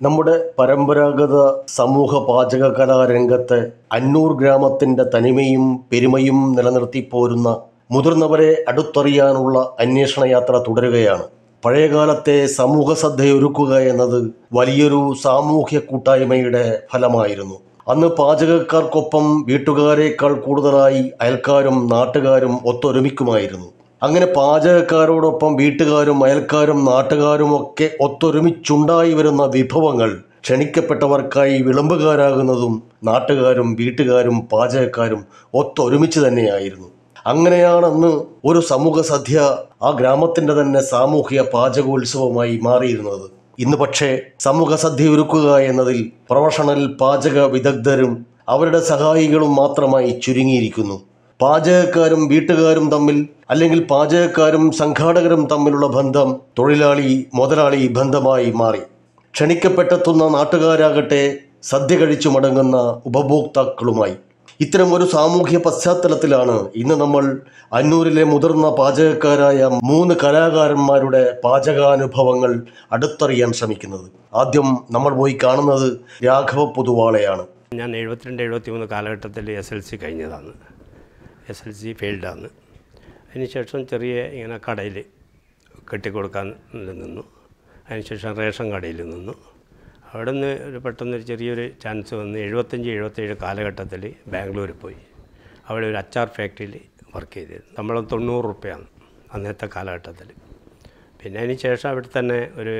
നമ്മുടെ പരമ്പരാഗത സമൂഹ പാചക കലാരംഗത്ത് അന്നൂർ ഗ്രാമത്തിൻ്റെ തനിമയും പെരുമയും നിലനിർത്തി പോരുന്ന മുതിർന്നവരെ അടുത്തറിയാനുള്ള അന്വേഷണ യാത്ര തുടരുകയാണ് പഴയകാലത്തെ സമൂഹ ശ്രദ്ധയൊരുക്കുക എന്നത് വലിയൊരു സാമൂഹ്യ കൂട്ടായ്മയുടെ ഫലമായിരുന്നു അന്ന് പാചകക്കാർക്കൊപ്പം വീട്ടുകാരേക്കാൾ കൂടുതലായി അയൽക്കാരും നാട്ടുകാരും ഒത്തൊരുമിക്കുമായിരുന്നു അങ്ങനെ പാചകക്കാരോടൊപ്പം വീട്ടുകാരും അയൽക്കാരും നാട്ടുകാരും ഒക്കെ ഒത്തൊരുമിച്ചുണ്ടായി വരുന്ന വിഭവങ്ങൾ ക്ഷണിക്കപ്പെട്ടവർക്കായി വിളമ്പുകാരാകുന്നതും നാട്ടുകാരും വീട്ടുകാരും പാചകക്കാരും ഒത്തൊരുമിച്ച് തന്നെയായിരുന്നു അങ്ങനെയാണ് അന്ന് ഒരു സമൂഹ സദ്യ ആ ഗ്രാമത്തിൻ്റെ തന്നെ സാമൂഹിക പാചകോത്സവമായി മാറിയിരുന്നത് ഇന്ന് പക്ഷേ സമൂഹ സദ്യ ഒരുക്കുക എന്നതിൽ പ്രൊഫഷണൽ പാചക വിദഗ്ധരും അവരുടെ സഹായികളും മാത്രമായി ചുരുങ്ങിയിരിക്കുന്നു പാചകക്കാരും വീട്ടുകാരും തമ്മിൽ അല്ലെങ്കിൽ പാചകക്കാരും സംഘാടകരും തമ്മിലുള്ള ബന്ധം തൊഴിലാളി മുതലാളി ബന്ധമായി മാറി ക്ഷണിക്കപ്പെട്ടെത്തുന്ന നാട്ടുകാരാകട്ടെ സദ്യ കഴിച്ചു മടങ്ങുന്ന ഉപഭോക്താക്കളുമായി ഇത്തരം ഒരു സാമൂഹ്യ പശ്ചാത്തലത്തിലാണ് ഇന്ന് നമ്മൾ അന്നൂരിലെ മുതിർന്ന പാചകക്കാരായ മൂന്ന് കലാകാരന്മാരുടെ പാചകാനുഭവങ്ങൾ അടുത്തറിയാൻ ശ്രമിക്കുന്നത് ആദ്യം നമ്മൾ പോയി കാണുന്നത് രാഘവ പൊതുവാളയാണ് ഞാൻ എഴുപത്തിരണ്ട് എഴുപത്തി മൂന്ന് കാലഘട്ടത്തിൽ എസ് എൽ സി കഴിഞ്ഞതാണ് എസ് എൽ സി ഫെയിൽഡാണ് അതിനുശേഷം ചെറിയ ഇങ്ങനെ കടയിൽ കെട്ടിക്കൊടുക്കാൻ നിന്നു അതിനുശേഷം റേഷൻ കടയിൽ നിന്നു അവിടെ നിന്ന് ഒരു പെട്ടെന്നൊരു ചെറിയൊരു ചാൻസ് വന്ന് എഴുപത്തഞ്ച് എഴുപത്തേഴ് കാലഘട്ടത്തിൽ ബാംഗ്ലൂരിൽ പോയി അവിടെ ഒരു അച്ചാർ ഫാക്ടറിയിൽ വർക്ക് ചെയ്തിരുന്നു ശമ്പളം തൊണ്ണൂറ് റുപ്യാണ് അന്നത്തെ കാലഘട്ടത്തിൽ പിന്നെ അതിന് ശേഷം അവിടെ തന്നെ ഒരു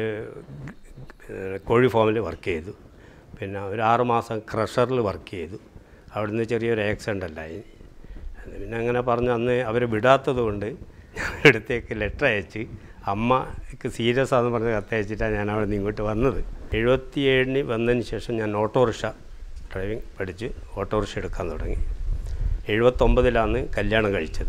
ഏഹ്, കോഴി ഫാമിൽ വർക്ക് ചെയ്തു പിന്നെ ഒരു ആറ് മാസം ക്രഷറിൽ വർക്ക് ചെയ്തു അവിടുന്ന് ചെറിയൊരു ആക്സിഡൻ്റ് അല്ലായി അത് പിന്നെ അങ്ങനെ പറഞ്ഞ് അന്ന് അവർ വിടാത്തത് കൊണ്ട് ഞാൻ അടുത്തേക്ക് ലെറ്റർ അയച്ച് അമ്മക്ക് സീരിയസ് ആണെന്ന് പറഞ്ഞ് കത്തയച്ചിട്ടാണ് ഞാൻ അവിടെ നിന്ന് ഇങ്ങോട്ട് വന്നത് എഴുപത്തിയേഴിന് വന്നതിന് ശേഷം ഞാൻ ഓട്ടോറിക്ഷ ഡ്രൈവിംഗ് പഠിച്ച് ഓട്ടോറിക്ഷ എടുക്കാൻ തുടങ്ങി എഴുപത്തൊമ്പതിലാണ് കല്യാണം കഴിച്ചത്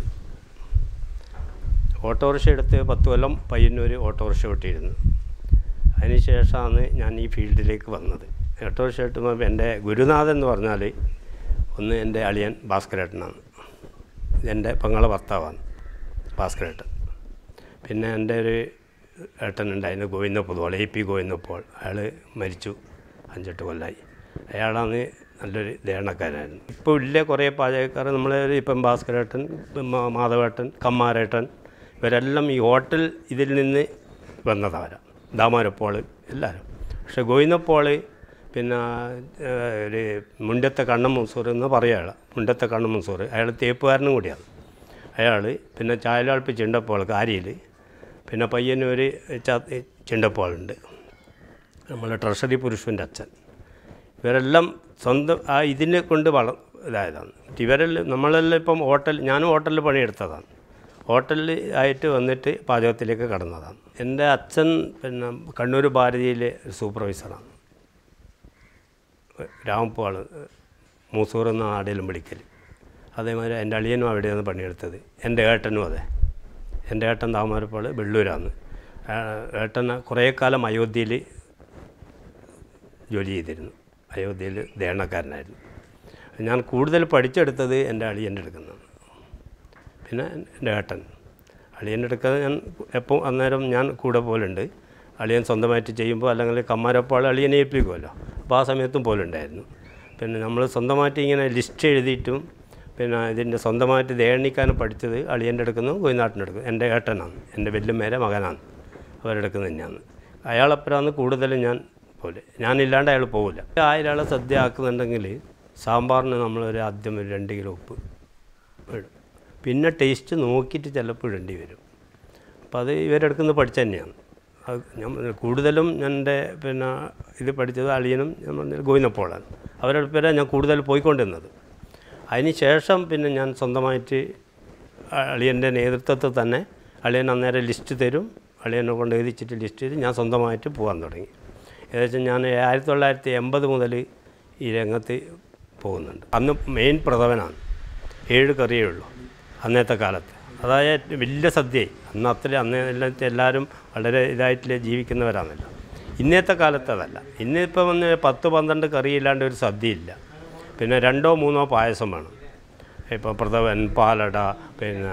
ഓട്ടോറിക്ഷ എടുത്ത് പത്ത് കൊല്ലം പയ്യന്നൂർ ഓട്ടോറിക്ഷ വിട്ടിരുന്നു അതിനുശേഷമാണ് ഞാൻ ഈ ഫീൽഡിലേക്ക് വന്നത് ഓട്ടോറിക്ഷ കിട്ടുമ്പോൾ എൻ്റെ ഗുരുനാഥൻ എന്ന് പറഞ്ഞാൽ ഒന്ന് എൻ്റെ അളിയൻ ഭാസ്കരേട്ടനാണ് ഇതെൻ്റെ പെങ്ങളെ ഭർത്താവാണ് ഭാസ്കരേട്ടൻ പിന്നെ എൻ്റെ ഒരു ഏട്ടൻ ഉണ്ടായിരുന്നു ഗോവിന്ദ പൊതുവാൾ എ പി ഗോവിന്ദ പോൾ അയാൾ മരിച്ചു അഞ്ചെട്ട് കൊല്ലമായി അയാളാണ് നല്ലൊരു ദേണക്കാരനായിരുന്നു ഇപ്പോൾ ഇല്ല കുറേ പാചകക്കാർ നമ്മൾ ഇപ്പം ഭാസ്കരേട്ടൻ ഇപ്പം മാ- മാധവേട്ടൻ കമ്മാരേട്ടൻ ഇവരെല്ലാം ഈ ഹോട്ടൽ ഇതിൽ നിന്ന് വന്നതവരാ ദാമാരപ്പോൾ എല്ലാവരും പക്ഷേ ഗോവിന്ദപ്പോൾ പിന്നെ ഏഹ്, ഒരു മുണ്ടത്തെ കണ്ണൻ മുൻസൂർ എന്ന് പറയുക മുണ്ടത്തെ കണ്ണൻ മുൻസൂർ അയാൾ തേപ്പുകാരനും കൂടിയാണ് അയാൾ പിന്നെ ചായലാൾപ്പ് ചിണ്ടപ്പോൾ കാരിയിൽ പിന്നെ പയ്യന്നൂർ ച- ചിണ്ടപ്പോളുണ്ട് നമ്മളെ ട്രഷറി പുരുഷൻ്റെ അച്ഛൻ ഇവരെല്ലാം സ്വന്തം ആ ഇതിനെ കൊണ്ട് വള ഇതായതാണ് ഇവരെല്ലാം നമ്മളെല്ലാം ഇപ്പം ഹോട്ടൽ ഞാനും ഹോട്ടലിൽ പണിയെടുത്തതാണ് ഹോട്ടലിൽ ആയിട്ട് വന്നിട്ട് പാചകത്തിലേക്ക് കടന്നതാണ് എൻ്റെ അച്ഛൻ പിന്നെ കണ്ണൂർ ഭാരതിയിലെ സൂപ്പർവൈസറാണ് രാമപ്പാള് മൂസൂർ എന്ന ആടയിലും വിളിക്കൽ അതേമാതിരി എൻ്റെ അളിയനും അവിടെയാണ് പണിയെടുത്തത് എൻ്റെ ഏട്ടനും അതെ എൻ്റെ ഏട്ടൻ താമരപ്പാള് വെള്ളൂരാണ് ആ, ഏട്ടൻ കുറേ കാലം അയോധ്യയിൽ ജോലി ചെയ്തിരുന്നു അയോധ്യയിൽ ദേണക്കാരനായിരുന്നു ഞാൻ കൂടുതൽ പഠിച്ചെടുത്തത് എൻ്റെ അളിയൻ്റെ അടുക്കുന്നതാണ് പിന്നെ എൻ്റെ ഏട്ടൻ അളിയൻ്റെ അടുക്കാതെ ഞാൻ എപ്പോൾ അന്നേരം ഞാൻ കൂടെ പോലുണ്ട് അളിയൻ സ്വന്തമായിട്ട് ചെയ്യുമ്പോൾ അല്ലെങ്കിൽ കമ്മാരപ്പോൾ അളിയനെ ഏൽപ്പിക്കുമല്ലോ അപ്പോൾ ആ സമയത്തും പോലുണ്ടായിരുന്നു പിന്നെ നമ്മൾ സ്വന്തമായിട്ട് ഇങ്ങനെ ലിസ്റ്റ് എഴുതിയിട്ടും പിന്നെ ഇതിൻ്റെ സ്വന്തമായിട്ട് ദേണിക്കാൻ പഠിച്ചത് അളിയൻ്റെ അടുക്കുന്നു കോയിനാട്ടിൻ്റെ അടുക്കുന്നു എൻ്റെ ഏട്ടനാണ് എൻ്റെ വെല്ലുമേരെ മകനാണ് അവരുടെ അടുക്കുന്നത് തന്നെയാണ് അയാളപ്പുറമാണ് കൂടുതലും ഞാൻ പോലെ ഞാനില്ലാണ്ട് അയാൾ പോകില്ല ആയിരം ആളെ സദ്യ ആക്കുന്നുണ്ടെങ്കിൽ സാമ്പാറിന് നമ്മളൊരു ആദ്യം ഒരു രണ്ട് കിലോ ഉപ്പ് ഇടും പിന്നെ ടേസ്റ്റ് നോക്കിയിട്ട് ചിലപ്പോൾ ഇടേണ്ടി വരും അപ്പോൾ അത് ഇവരെടുക്കുന്ന പഠിച്ച തന്നെയാണ് അത് ഞാൻ കൂടുതലും എൻ്റെ പിന്നെ ഇത് പഠിച്ചത് അളിയനും ഞാൻ പറഞ്ഞ ഗോവിന്ദപ്പോളാണ് അവരുടെ പേരെ ഞാൻ കൂടുതൽ പോയിക്കൊണ്ടിരുന്നത് അതിന് ശേഷം പിന്നെ ഞാൻ സ്വന്തമായിട്ട് അളിയൻ്റെ നേതൃത്വത്തിൽ തന്നെ അളിയൻ അന്നേരം ലിസ്റ്റ് തരും അളിയനെ കൊണ്ട് എഴുതിച്ചിട്ട് ലിസ്റ്റ് ചെയ്ത് ഞാൻ സ്വന്തമായിട്ട് പോകാൻ തുടങ്ങി ഏകദേശം ഞാൻ ആയിരത്തി തൊള്ളായിരത്തി എൺപത് മുതൽ ഈ രംഗത്ത് പോകുന്നുണ്ട് അന്ന് മെയിൻ പ്രഥമനാണ് ഏഴ് കറിയേ ഉള്ളൂ അന്നത്തെ കാലത്ത് അതായത് വലിയ സദ്യയായി അന്ന് അത്ര അന്ന് എല്ലാത്തെ എല്ലാവരും വളരെ ഇതായിട്ട് ജീവിക്കുന്നവരാണല്ലോ ഇന്നത്തെ കാലത്ത് അതല്ല ഇന്നിപ്പോൾ വന്ന് പത്ത് പന്ത്രണ്ട് കറി ഇല്ലാണ്ട് ഒരു സദ്യയില്ല പിന്നെ രണ്ടോ മൂന്നോ പായസം വേണം ഇപ്പോൾ പ്രഥമൻ പാലട പിന്നെ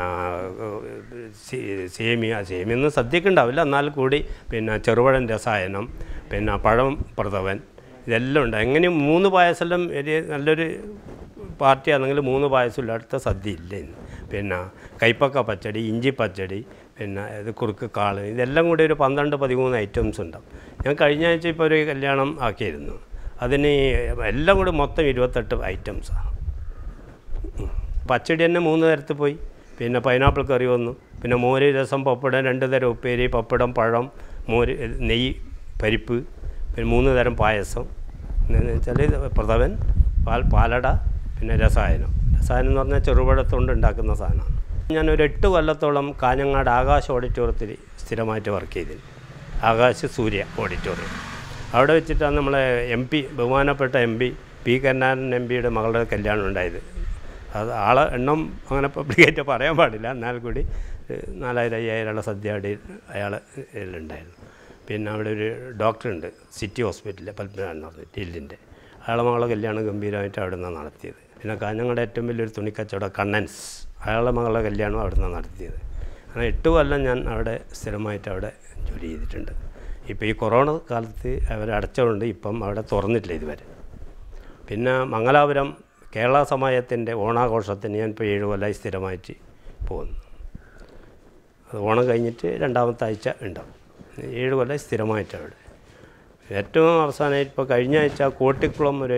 സേ- സേമിയ സേമിയൊന്നും സദ്യക്ക് ഉണ്ടാവില്ല എന്നാൽ കൂടി പിന്നെ ചെറുപഴം രസായനം പിന്നെ പഴം പ്രഥവൻ ഇതെല്ലാം ഉണ്ട് എങ്ങനെയും മൂന്ന് പായസമെല്ലാം ഒരു നല്ലൊരു പാർട്ടി ആണെങ്കിൽ മൂന്ന് പായസം ഇല്ലാത്ത സദ്യ ഇല്ല ഇന്ന് പിന്നെ കൈപ്പക്ക പച്ചടി ഇഞ്ചി പച്ചടി പിന്നെ ഇത് കുറുക്ക് കാള് ഇതെല്ലാം കൂടി ഒരു പന്ത്രണ്ട് പതിമൂന്ന് ഐറ്റംസ് ഉണ്ടാവും ഞാൻ കഴിഞ്ഞ ആഴ്ച ഇപ്പോൾ ഒരു കല്യാണം ആക്കിയിരുന്നു അതിന് എല്ലാം കൂടി മൊത്തം ഇരുപത്തെട്ട് ഐറ്റംസാണ് പച്ചടി തന്നെ മൂന്ന് തരത്തിൽ പോയി പിന്നെ പൈനാപ്പിൾ കറി വന്നു പിന്നെ മോര് രസം പപ്പടം രണ്ട് തരം ഉപ്പേരി പപ്പടം പഴം മോര് നെയ്യ് പരിപ്പ് പിന്നെ മൂന്ന് തരം പായസം എന്ന് വെച്ചാൽ ഇത് പ്രഥമൻ പാൽ പാലട പിന്നെ രസായനം രസായനം എന്ന് പറഞ്ഞാൽ ചെറുപഴത്തുകൊണ്ട് ഉണ്ടാക്കുന്ന സാധനമാണ് ഞാൻ ഒരു എട്ട് കൊല്ലത്തോളം കാഞ്ഞങ്ങാട് ആകാശ് ഓഡിറ്റോറിയത്തിൽ സ്ഥിരമായിട്ട് വർക്ക് ചെയ്തിരുന്നു ആകാശ് സൂര്യ ഓഡിറ്റോറിയം അവിടെ വെച്ചിട്ടാണ് നമ്മളെ എം പി ബഹുമാനപ്പെട്ട M P P Karunakaran M പിയുടെ മകളുടെ കല്യാണം ഉണ്ടായത് അത് ആളെ എണ്ണം അങ്ങനെ പബ്ലിക്കായിട്ട് പറയാൻ പാടില്ല എന്നാൽ കൂടി ഏഹ്, നാലായിരം അയ്യായിരമുള്ള സദ്യ അവിടെ അയാൾ ഉണ്ടായിരുന്നു പിന്നെ അവിടെ ഒരു ഡോക്ടറുണ്ട് സിറ്റി ഹോസ്പിറ്റലിൽ പത്മനാഭൻ എന്ന് പറഞ്ഞിട്ട് ഇല്ലിൻ്റെ അയാളെ മകളെ കല്യാണം ഗംഭീരമായിട്ട് അവിടെ നിന്നാണ് നടത്തിയത് പിന്നെ കാഞ്ഞങ്ങടെ ഏറ്റവും വലിയൊരു തുണിക്കച്ചവടം കണ്ണൻസ് അയാളുടെ മകളുടെ കല്യാണം അവിടെ നിന്നാണ് നടത്തിയത് അങ്ങനെ എട്ട് കൊല്ലം ഞാൻ അവിടെ സ്ഥിരമായിട്ട് അവിടെ ജോലി ചെയ്തിട്ടുണ്ട് ഇപ്പോൾ ഈ കൊറോണ കാലത്ത് അവർ അടച്ചതുകൊണ്ട് ഇപ്പം അവിടെ തുറന്നിട്ടില്ല ഇതുവരെ പിന്നെ മംഗലാപുരം കേരള സമാജത്തിൻ്റെ ഓണാഘോഷത്തിന് ഞാൻ ഇപ്പോൾ ഏഴ് കൊല്ലമായി സ്ഥിരമായിട്ട് പോകുന്നു അത് ഓണം കഴിഞ്ഞിട്ട് രണ്ടാമത്തെ ആഴ്ച ഉണ്ടാവും ഏഴ് കൊല്ലം സ്ഥിരമായിട്ട് അവിടെ ഏറ്റവും അവസാനമായിട്ട് ഇപ്പോൾ കഴിഞ്ഞ ആഴ്ച കോട്ടിക്കുളം ഒരു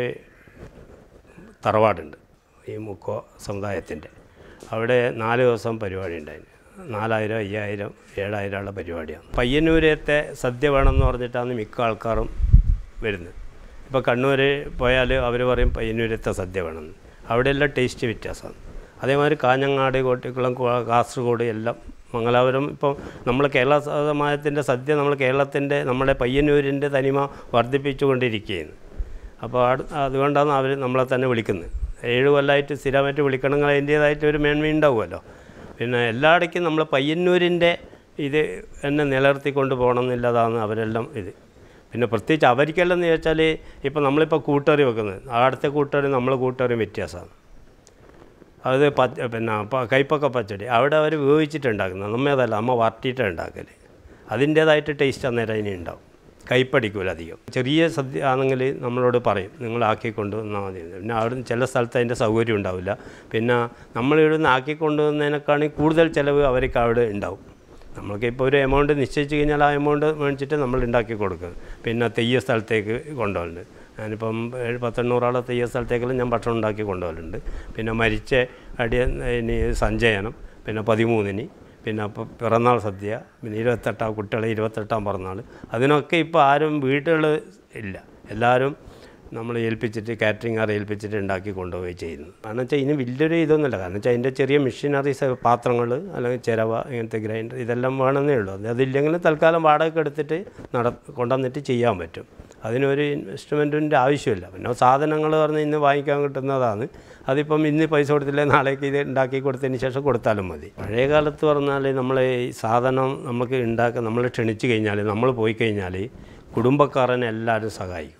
തറവാടുണ്ട് ഈ മുക്കോ സമുദായത്തിൻ്റെ അവിടെ നാല് ദിവസം പരിപാടി ഉണ്ടായിരുന്നു നാലായിരം അയ്യായിരം ഏഴായിരം ഉള്ള പരിപാടിയാണ് പയ്യന്നൂരത്തെ സദ്യ വേണമെന്ന് പറഞ്ഞിട്ടാണ് മിക്ക ആൾക്കാരും വരുന്നത് ഇപ്പോൾ കണ്ണൂർ പോയാൽ അവർ പറയും പയ്യന്നൂരത്തെ സദ്യ വേണമെന്ന് അവിടെയെല്ലാം ടേസ്റ്റ് വ്യത്യാസമാണ് അതേമാതിരി കാഞ്ഞങ്ങാട് കോട്ടിക്കുളം കോ- കാസർഗോഡ് എല്ലാം മംഗലാപുരം ഇപ്പോൾ നമ്മൾ കേരള സമാജത്തിൻ്റെ സദ്യ നമ്മൾ കേരളത്തിൻ്റെ നമ്മുടെ പയ്യന്നൂരിൻ്റെ തനിമ വർദ്ധിപ്പിച്ചുകൊണ്ടിരിക്കുകയാണ് അപ്പോൾ അട്- അതുകൊണ്ടാണ് അവർ നമ്മളെ തന്നെ വിളിക്കുന്നത് ഏഴ് കൊല്ലമായിട്ട് സ്ഥിരമായിട്ട് വിളിക്കണമെങ്കിൽ അതിൻ്റേതായിട്ട് ഒരു മേന്മ ഉണ്ടാവുമല്ലോ പിന്നെ എല്ലായിടയ്ക്കും നമ്മൾ പയ്യന്നൂരിൻ്റെ ഇത് എന്നെ നിലനിർത്തിക്കൊണ്ട് പോകണം എന്നുള്ളതാണ് അവരെല്ലാം ഇത് പിന്നെ പ്രത്യേകിച്ച് അവർക്കെല്ലാം എന്ന് ചോദിച്ചാൽ ഇപ്പോൾ നമ്മളിപ്പോൾ കൂട്ടുകറി വെക്കുന്നത് അടുത്ത കൂട്ടുകറി നമ്മൾ കൂട്ടുകറി വ്യത്യാസമാണ് അത് പച്ച പിന്നെ പ- കൈപ്പൊക്കെ പച്ചടി അവിടെ അവർ വേവിച്ചിട്ടുണ്ടാക്കുന്നത് നമ്മ അതല്ല അമ്മ വരട്ടിയിട്ടാണ് ഉണ്ടാക്കൽ അതിൻ്റേതായിട്ട് ടേസ്റ്റ് അന്നേരം അതിന് ഉണ്ടാവും കൈപ്പടിക്കൂല അധികം ചെറിയ സദ്യ ആണെങ്കിൽ നമ്മളോട് പറയും നിങ്ങൾ ആക്കിക്കൊണ്ട് വന്നാൽ മതി എന്ന്. പിന്നെ അവിടെ ചില സ്ഥലത്ത് അതിൻ്റെ സൗകര്യം ഉണ്ടാവില്ല പിന്നെ നമ്മൾ ഇവിടുന്ന് ആക്കിക്കൊണ്ടുവന്നതിനേക്കാണെങ്കിൽ കൂടുതൽ ചിലവ് അവർക്ക് അവിടെ ഉണ്ടാവും നമ്മൾക്ക് ഇപ്പോൾ ഒരു എമൗണ്ട് നിശ്ചയിച്ച് കഴിഞ്ഞാൽ ആ എമൗണ്ട് മേടിച്ചിട്ട് നമ്മൾ ഉണ്ടാക്കി കൊടുക്കും പിന്നെ തെയ്യ സ്ഥലത്തേക്ക് കൊണ്ടുപോകലുണ്ട് ഞാനിപ്പം ഏഴ് പത്തെണ്ണൂറാളെ തെയ്യ സ്ഥലത്തേക്കെല്ലാം ഞാൻ ഭക്ഷണം ഉണ്ടാക്കി കൊണ്ടുപോകലുണ്ട് പിന്നെ മരിച്ച അടിയ ഇനി സഞ്ചയനം പിന്നെ പതിമൂന്നിന് പിന്നെ അപ്പോൾ പിറന്നാൾ സദ്യ പിന്നെ ഇരുപത്തെട്ടാം കുട്ടികളെ ഇരുപത്തെട്ടാം പിറന്നാൾ അതിനൊക്കെ ഇപ്പോൾ ആരും വീട്ടുകൾ ഇല്ല എല്ലാവരും നമ്മൾ ഏൽപ്പിച്ചിട്ട് കാറ്ററിംഗുകാരെ ഏൽപ്പിച്ചിട്ട് ഉണ്ടാക്കി കൊണ്ടുപോയി ചെയ്യുന്നു കാരണം വെച്ചാൽ ഇതിന് വലിയൊരു ഇതൊന്നുമില്ല കാരണം വെച്ചാൽ അതിൻ്റെ ചെറിയ മെഷീനറീസ് പാത്രങ്ങൾ അല്ലെങ്കിൽ ചിരവ ഇങ്ങനത്തെ ഗ്രൈൻഡർ ഇതെല്ലാം വേണമെന്നേ ഉള്ളൂ അത് അതില്ലെങ്കിൽ തൽക്കാലം വാടക എടുത്തിട്ട് നട കൊണ്ടുവന്നിട്ട് ചെയ്യാൻ പറ്റും അതിനൊരു ഇൻവെസ്റ്റ്മെൻറ്റിൻ്റെ ആവശ്യമില്ല പിന്നെ സാധനങ്ങൾ പറഞ്ഞ് ഇന്ന് വാങ്ങിക്കാൻ കിട്ടുന്നതാണ് അതിപ്പം ഇന്ന് പൈസ കൊടുത്തില്ലേ നാളേക്ക് ഇത് ഉണ്ടാക്കി കൊടുത്തതിന് ശേഷം കൊടുത്താലും മതി പഴയ കാലത്ത് പറഞ്ഞാൽ നമ്മൾ ഈ സാധനം നമുക്ക് ഉണ്ടാക്കാൻ നമ്മൾ ക്ഷണിച്ചു കഴിഞ്ഞാൽ നമ്മൾ പോയി കഴിഞ്ഞാൽ കുടുംബക്കാരനെ എല്ലാവരും സഹായിക്കും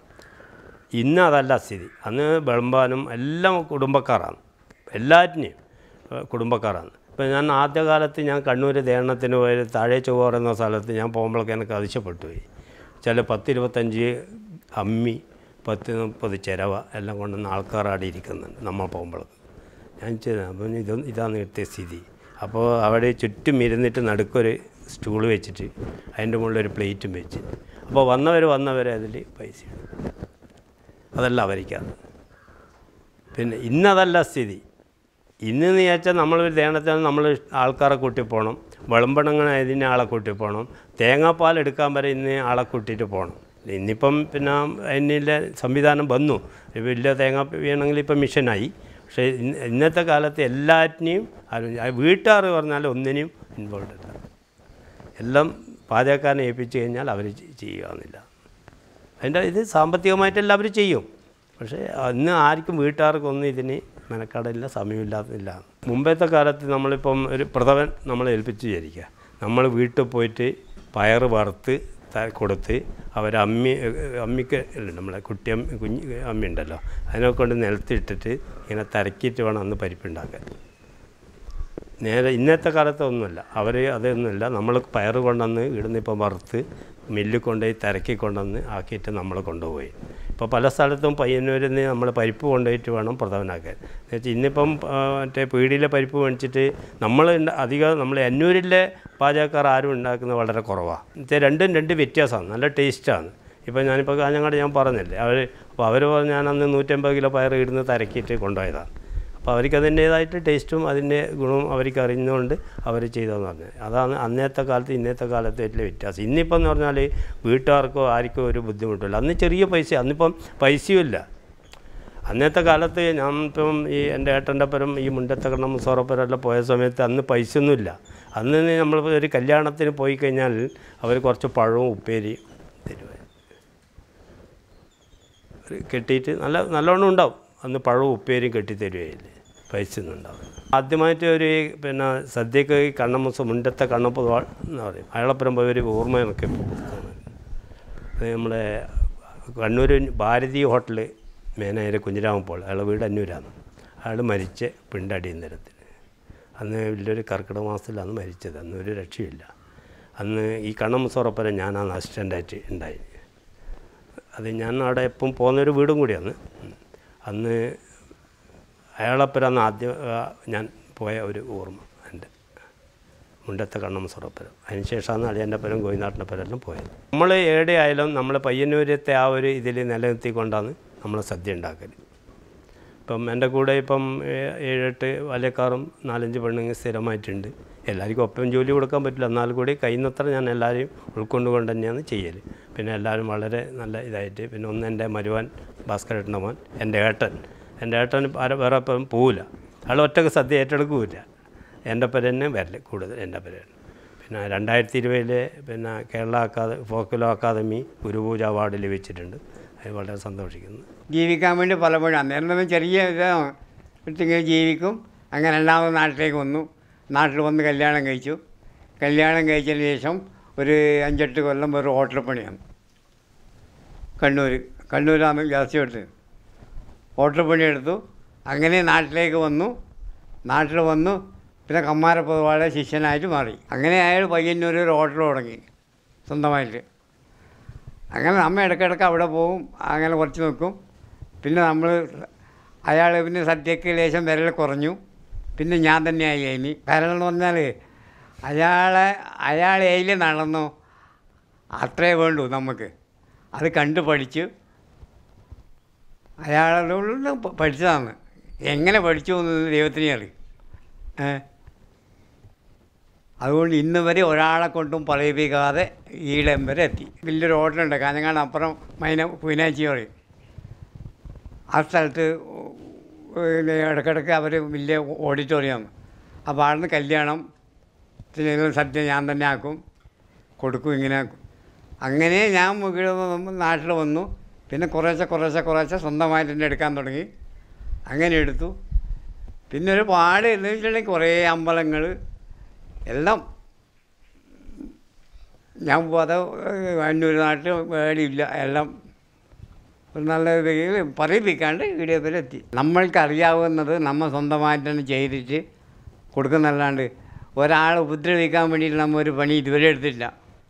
ഇന്ന് അതല്ല സ്ഥിതി അന്ന് വിളമ്പാനും എല്ലാം കുടുംബക്കാരാണ് എല്ലാറ്റിനെയും ഏഹ് കുടുംബക്കാരാണ് ഇപ്പോൾ ഞാൻ ആദ്യകാലത്ത് ഞാൻ കണ്ണൂർ ദേഹണത്തിന് പോയി താഴെ ചൊവ്വ പറയുന്ന സ്ഥലത്ത് ഞാൻ പോകുമ്പോഴൊക്കെ എനിക്ക് അതിശപ്പെട്ടു പോയി ചില പത്തിരുപത്തഞ്ച് അമ്മി പത്ത് മുപ്പത് ചിരവ എല്ലാം കൊണ്ടുവന്ന് ആൾക്കാർ അവിടെ ഇരിക്കുന്നുണ്ട് നമ്മൾ പോകുമ്പോഴൊക്കെ ഞാൻ ചെയ്ത അപ്പം ഇത് ഇതാണ് ഇവിടുത്തെ സ്ഥിതി അപ്പോൾ അവിടെ ചുറ്റും ഇരുന്നിട്ട് നടുക്കൊരു സ്റ്റൂൾ വെച്ചിട്ട് അതിൻ്റെ മുകളിൽ ഒരു പ്ലേറ്റും വെച്ച് അപ്പോൾ വന്നവർ വന്നവരെ അതിൽ പൈസ ഇടും അതല്ല അവരിക്കാണ് പിന്നെ ഇന്നതല്ല സ്ഥിതി ഇന്ന് എന്ന് ചോദിച്ചാൽ നമ്മൾ ഒരു ദേണത്തിൽ നമ്മൾ ആൾക്കാരെ കൂട്ടി പോകണം വിളമ്പണങ്ങനെ ഇതിന് ആളെ കൂട്ടി പോകണം തേങ്ങാപ്പാൽ എടുക്കാൻ വരെ ഇന്ന് ആളെ കൂട്ടിയിട്ട് പോകണം ഇന്നിപ്പം പിന്നെ അതിനുള്ള സംവിധാനം വന്നു വലിയ തേങ്ങ വേണമെങ്കിൽ ഇപ്പം മിഷനായി പക്ഷേ ഇന്ന് ഇന്നത്തെ കാലത്ത് എല്ലാറ്റിനെയും ആരും വീട്ടുകാർ പറഞ്ഞാൽ ഒന്നിനെയും ഇൻവോൾവ് അല്ല എല്ലാം പാചകക്കാരനെ ഏൽപ്പിച്ച് കഴിഞ്ഞാൽ അവർ ചെയ്യുകയെന്നില്ല അതിൻ്റെ ഇത് സാമ്പത്തികമായിട്ട് എല്ലാവരും ചെയ്യും പക്ഷേ അന്ന് ആർക്കും വീട്ടുകാർക്കൊന്നും ഇതിന് മെനക്കടയില്ല സമയമില്ലാത്തില്ല മുമ്പത്തെ കാലത്ത് നമ്മളിപ്പം ഒരു പ്രഥമൻ നമ്മൾ ഏൽപ്പിച്ച് വിചാരിക്കുക നമ്മൾ വീട്ടിൽ പോയിട്ട് പയറ് വറുത്ത് ത- കൊടുത്ത് അവർ അമ്മി അമ്മിക്ക് അല്ല നമ്മളെ കുട്ടി അമ്മി കുഞ്ഞ് അമ്മി ഉണ്ടല്ലോ അതിനെ കൊണ്ട് നിലത്തിട്ടിട്ട് ഇങ്ങനെ തരക്കിയിട്ട് വേണം അന്ന് പരിപ്പുണ്ടാക്കാൻ നേരെ ഇന്നത്തെ കാലത്ത് ഒന്നുമല്ല അവർ അതൊന്നുമില്ല നമ്മൾ പയർ കൊണ്ടുവന്ന് ഇവിടുന്ന് ഇപ്പം വറുത്ത് മില്ലിൽ കൊണ്ടുപോയി തിരക്കി കൊണ്ടുവന്ന് ആക്കിയിട്ട് നമ്മൾ കൊണ്ടുപോയി ഇപ്പോൾ പല സ്ഥലത്തും പയ്യന്നൂരിൽ നിന്ന് നമ്മൾ പരിപ്പ് കൊണ്ടുപോയിട്ട് വേണം പ്രധാനാക്കാൻ എന്ന് വെച്ചാൽ ഇന്നിപ്പം ആ, മറ്റേ പീടിയിലെ പരിപ്പ് മേടിച്ചിട്ട് നമ്മൾ ഇണ്ട- അധികം നമ്മൾ അന്നൂരിലെ പാചകക്കാർ ആരും ഉണ്ടാക്കുന്നത് വളരെ കുറവാണ് എന്നുവെച്ചാൽ രണ്ടും രണ്ട് വ്യത്യാസമാണ് നല്ല ടേസ്റ്റാണ് ഇപ്പോൾ ഞാനിപ്പോൾ കാഞ്ഞങ്ങാട് ഞാൻ പറഞ്ഞില്ലേ അവർ അപ്പോൾ അവർ പറഞ്ഞ് ഞാൻ അന്ന് നൂറ്റമ്പത് കിലോ പയർ ഇടുന്ന് തിരക്കിയിട്ട് കൊണ്ടുപോയതാണ് അപ്പോൾ അവർക്ക് അതിൻ്റേതായിട്ട് ടേസ്റ്റും അതിൻ്റെ ഗുണവും അവർക്ക് അറിഞ്ഞുകൊണ്ട് അവർ ചെയ്തതെന്ന് പറഞ്ഞത് അതാണ് അന്നത്തെ കാലത്ത് ഇന്നത്തെ കാലത്ത് വലിയ വ്യത്യാസം ഇന്നിപ്പം എന്ന് പറഞ്ഞാൽ വീട്ടുകാർക്കോ ആർക്കോ ഒരു ബുദ്ധിമുട്ടില്ല അന്ന് ചെറിയ പൈസ അന്നിപ്പം പൈസയും ഇല്ല അന്നത്തെ കാലത്ത് ഞാൻ ഇപ്പം ഈ എൻ്റെ ഏട്ടൻ്റെ പരം ഈ മുണ്ടത്തക്കണ്ണം സോറപ്പുരെല്ലാം പോയ സമയത്ത് അന്ന് പൈസയൊന്നുമില്ല അന്ന് നമ്മൾ ഒരു കല്യാണത്തിന് പോയി കഴിഞ്ഞാൽ അവർ കുറച്ച് പഴവും ഉപ്പേരി തരുമായിരുന്നു ഒരു കെട്ടിയിട്ട് നല്ല നല്ലോണം ഉണ്ടാവും അന്ന് പഴവും ഉപ്പേരിയും കെട്ടി തരുകയില്ലേ പൈസ ഒന്നും ഉണ്ടാവും ആദ്യമായിട്ട് ഒരു പിന്നെ സദ്യക്ക് ഈ കണ്ണമ്മൂസ മുണ്ടത്തെ കണ്ണപ്പ എന്ന് പറയും അയാളപ്പുറം പോയി ഒരു ഓർമ്മ എനിക്ക് ഇപ്പോൾ പുസ്തകമാണ് അത് നമ്മുടെ കണ്ണൂർ ഭാരതി ഹോട്ടൽ മേനേജർ കുഞ്ഞിരാമൻ പോൾ അയാളെ വീട് അന്നൂരാണ് അയാൾ മരിച്ച് പിണ്ടടിയുന്നേരത്തിന് അന്ന് വലിയൊരു കർക്കിടക മാസത്തിലാണ് മരിച്ചത് അന്ന് ഒരു രക്ഷയില്ല അന്ന് ഈ കണ്ണമ്മസോറപ്പരം ഞാനാണ് അസിസ്റ്റൻ്റായിട്ട് ഉണ്ടായി അത് ഞാൻ അവിടെ എപ്പം പോകുന്നൊരു വീടും കൂടിയാണ് അന്ന് അയാളപ്പുറമാണ് ആദ്യം ആ, ഞാൻ പോയ ഒരു ഓർമ്മ എൻ്റെ മുണ്ടത്തെ കണ്ണം സുറപ്പുരം അതിനുശേഷമാണ് അളിയൻ്റെ പരം ഗോവിനാട്ടിൻ്റെ പരെല്ലാം പോയത് നമ്മൾ എവിടെ ആയാലും നമ്മൾ പയ്യന്നൂരത്തെ ആ ഒരു ഇതിൽ നിലനിർത്തിക്കൊണ്ടാണ് നമ്മൾ സദ്യ ഉണ്ടാക്കൽ ഇപ്പം എൻ്റെ കൂടെ ഇപ്പം ഏ- ഏഴെട്ട് വലക്കാറും നാലഞ്ച് പെണ്ണുങ്ങൾ സ്ഥിരമായിട്ടുണ്ട് എല്ലാവർക്കും ഒപ്പം ജോലി കൊടുക്കാൻ പറ്റില്ല എന്നാൽ കൂടി കഴിയുന്നത്ര ഞാൻ എല്ലാവരെയും ഉൾക്കൊണ്ടുകൊണ്ട് തന്നെയാണ് ചെയ്യൽ പിന്നെ എല്ലാവരും വളരെ നല്ല ഇതായിട്ട് പിന്നെ ഒന്ന് എൻ്റെ മരുവാൻ ഭാസ്കരേട്ടൻ്റെ മോൻ എൻ്റെ ഏട്ടൻ എൻ്റെ ഏട്ടൻ ആരെ വേറെ ഇപ്പം പോവില്ല അയാൾ ഒറ്റക്ക് സദ്യ ഏറ്റെടുക്കില്ല എൻ്റെ പേര് തന്നെ വരല് കൂടുതൽ എൻ്റെ പേരാണ് പിന്നെ രണ്ടായിരത്തി ഇരുപതിലെ പിന്നെ Kerala academy folklore academy Gurupooja award ലഭിച്ചിട്ടുണ്ട് അത് വളരെ സന്തോഷിക്കുന്നു ജീവിക്കാൻ വേണ്ടി പലപ്പോഴും അന്നേരം തന്നെ ചെറിയ ഇതാണ് ഇട്ടിങ്ങനെ ജീവിക്കും അങ്ങനെ രണ്ടാമത് നാട്ടിലേക്ക് വന്നു നാട്ടിൽ വന്ന് കല്യാണം കഴിച്ചു കല്യാണം കഴിച്ചതിന് ശേഷം ഒരു അഞ്ചെട്ട് കൊല്ലം ഒരു ഹോട്ടൽ പണിയാണ് കണ്ണൂർ കണ്ണൂരാണ് ജാസ്തി എടുത്തത് ഹോട്ടൽ പണിയെടുത്തു അങ്ങനെ നാട്ടിലേക്ക് വന്നു നാട്ടിൽ വന്നു പിന്നെ കമ്മാരപ്പൊതുവാളെ ശിഷ്യനായിട്ട് മാറി അങ്ങനെ അയാൾ പയ്യന്നൂർ ഒരു ഹോട്ടൽ തുടങ്ങി സ്വന്തമായിട്ട് അങ്ങനെ നമ്മ ഇടയ്ക്കിടയ്ക്ക് അവിടെ പോവും അങ്ങനെ കുറച്ച് നിൽക്കും പിന്നെ നമ്മൾ അയാൾ പിന്നെ സദ്യക്ക് ലേശം വിരൽ കുറഞ്ഞു പിന്നെ ഞാൻ തന്നെയായി അതിന് കാരണം എന്ന് പറഞ്ഞാൽ അയാളെ അയാൾ ഏതിൽ നടന്നു അത്രേ വേണ്ടൂ നമുക്ക് അത് കണ്ട് പഠിച്ചു അയാളോട് പ- പഠിച്ചതാണ് എങ്ങനെ പഠിച്ചു എന്ന് ദൈവത്തിനെ അറിയും ഏ അതുകൊണ്ട് ഇന്ന് വരെ ഒരാളെ കൊണ്ടും പറയിപ്പിക്കാതെ ഈടം വരെ എത്തി വലിയൊരു ഹോട്ടലുണ്ട് കാഞ്ഞങ്ങാട് അപ്പുറം മൈന പുനാച്ചി പറയും ആ സ്ഥലത്ത് പിന്നെ ഇടയ്ക്കിടയ്ക്ക് അവർ വലിയ ഓഡിറ്റോറിയമാണ് അപ്പോൾ അവിടുന്ന് കല്യാണം പിന്നെ സദ്യ ഞാൻ തന്നെ ആക്കും കൊടുക്കും ഇങ്ങനെ ആക്കും അങ്ങനെ ഞാൻ ഇവിടെ വന്ന് നാട്ടിൽ വന്നു പിന്നെ കുറേശ്ശെ കുറേശ്ശെ കുറേശ്ശെ സ്വന്തമായിട്ട് തന്നെ എടുക്കാൻ തുടങ്ങി അങ്ങനെ എടുത്തു പിന്നെ ഒരുപാട് എന്ന് വെച്ചിട്ടുണ്ടെങ്കിൽ കുറേ അമ്പലങ്ങൾ എല്ലാം ഞാൻ പോകാതെ അന്നൂർ നാട്ടിൽ വേടിയില്ല എല്ലാം ഒരു നല്ല രീതിയിൽ പറയിപ്പിക്കാണ്ട് ഇവിടെ വരെ എത്തി നമ്മൾക്ക് അറിയാവുന്നത് നമ്മൾ സ്വന്തമായിട്ട് തന്നെ ചെയ്തിട്ട് കൊടുക്കുന്നല്ലാണ്ട് ഒരാളെ ഉപദ്രവിക്കാൻ വേണ്ടിയിട്ട് നമ്മൾ ഒരു പണി ഇതുവരെ എടുത്തില്ല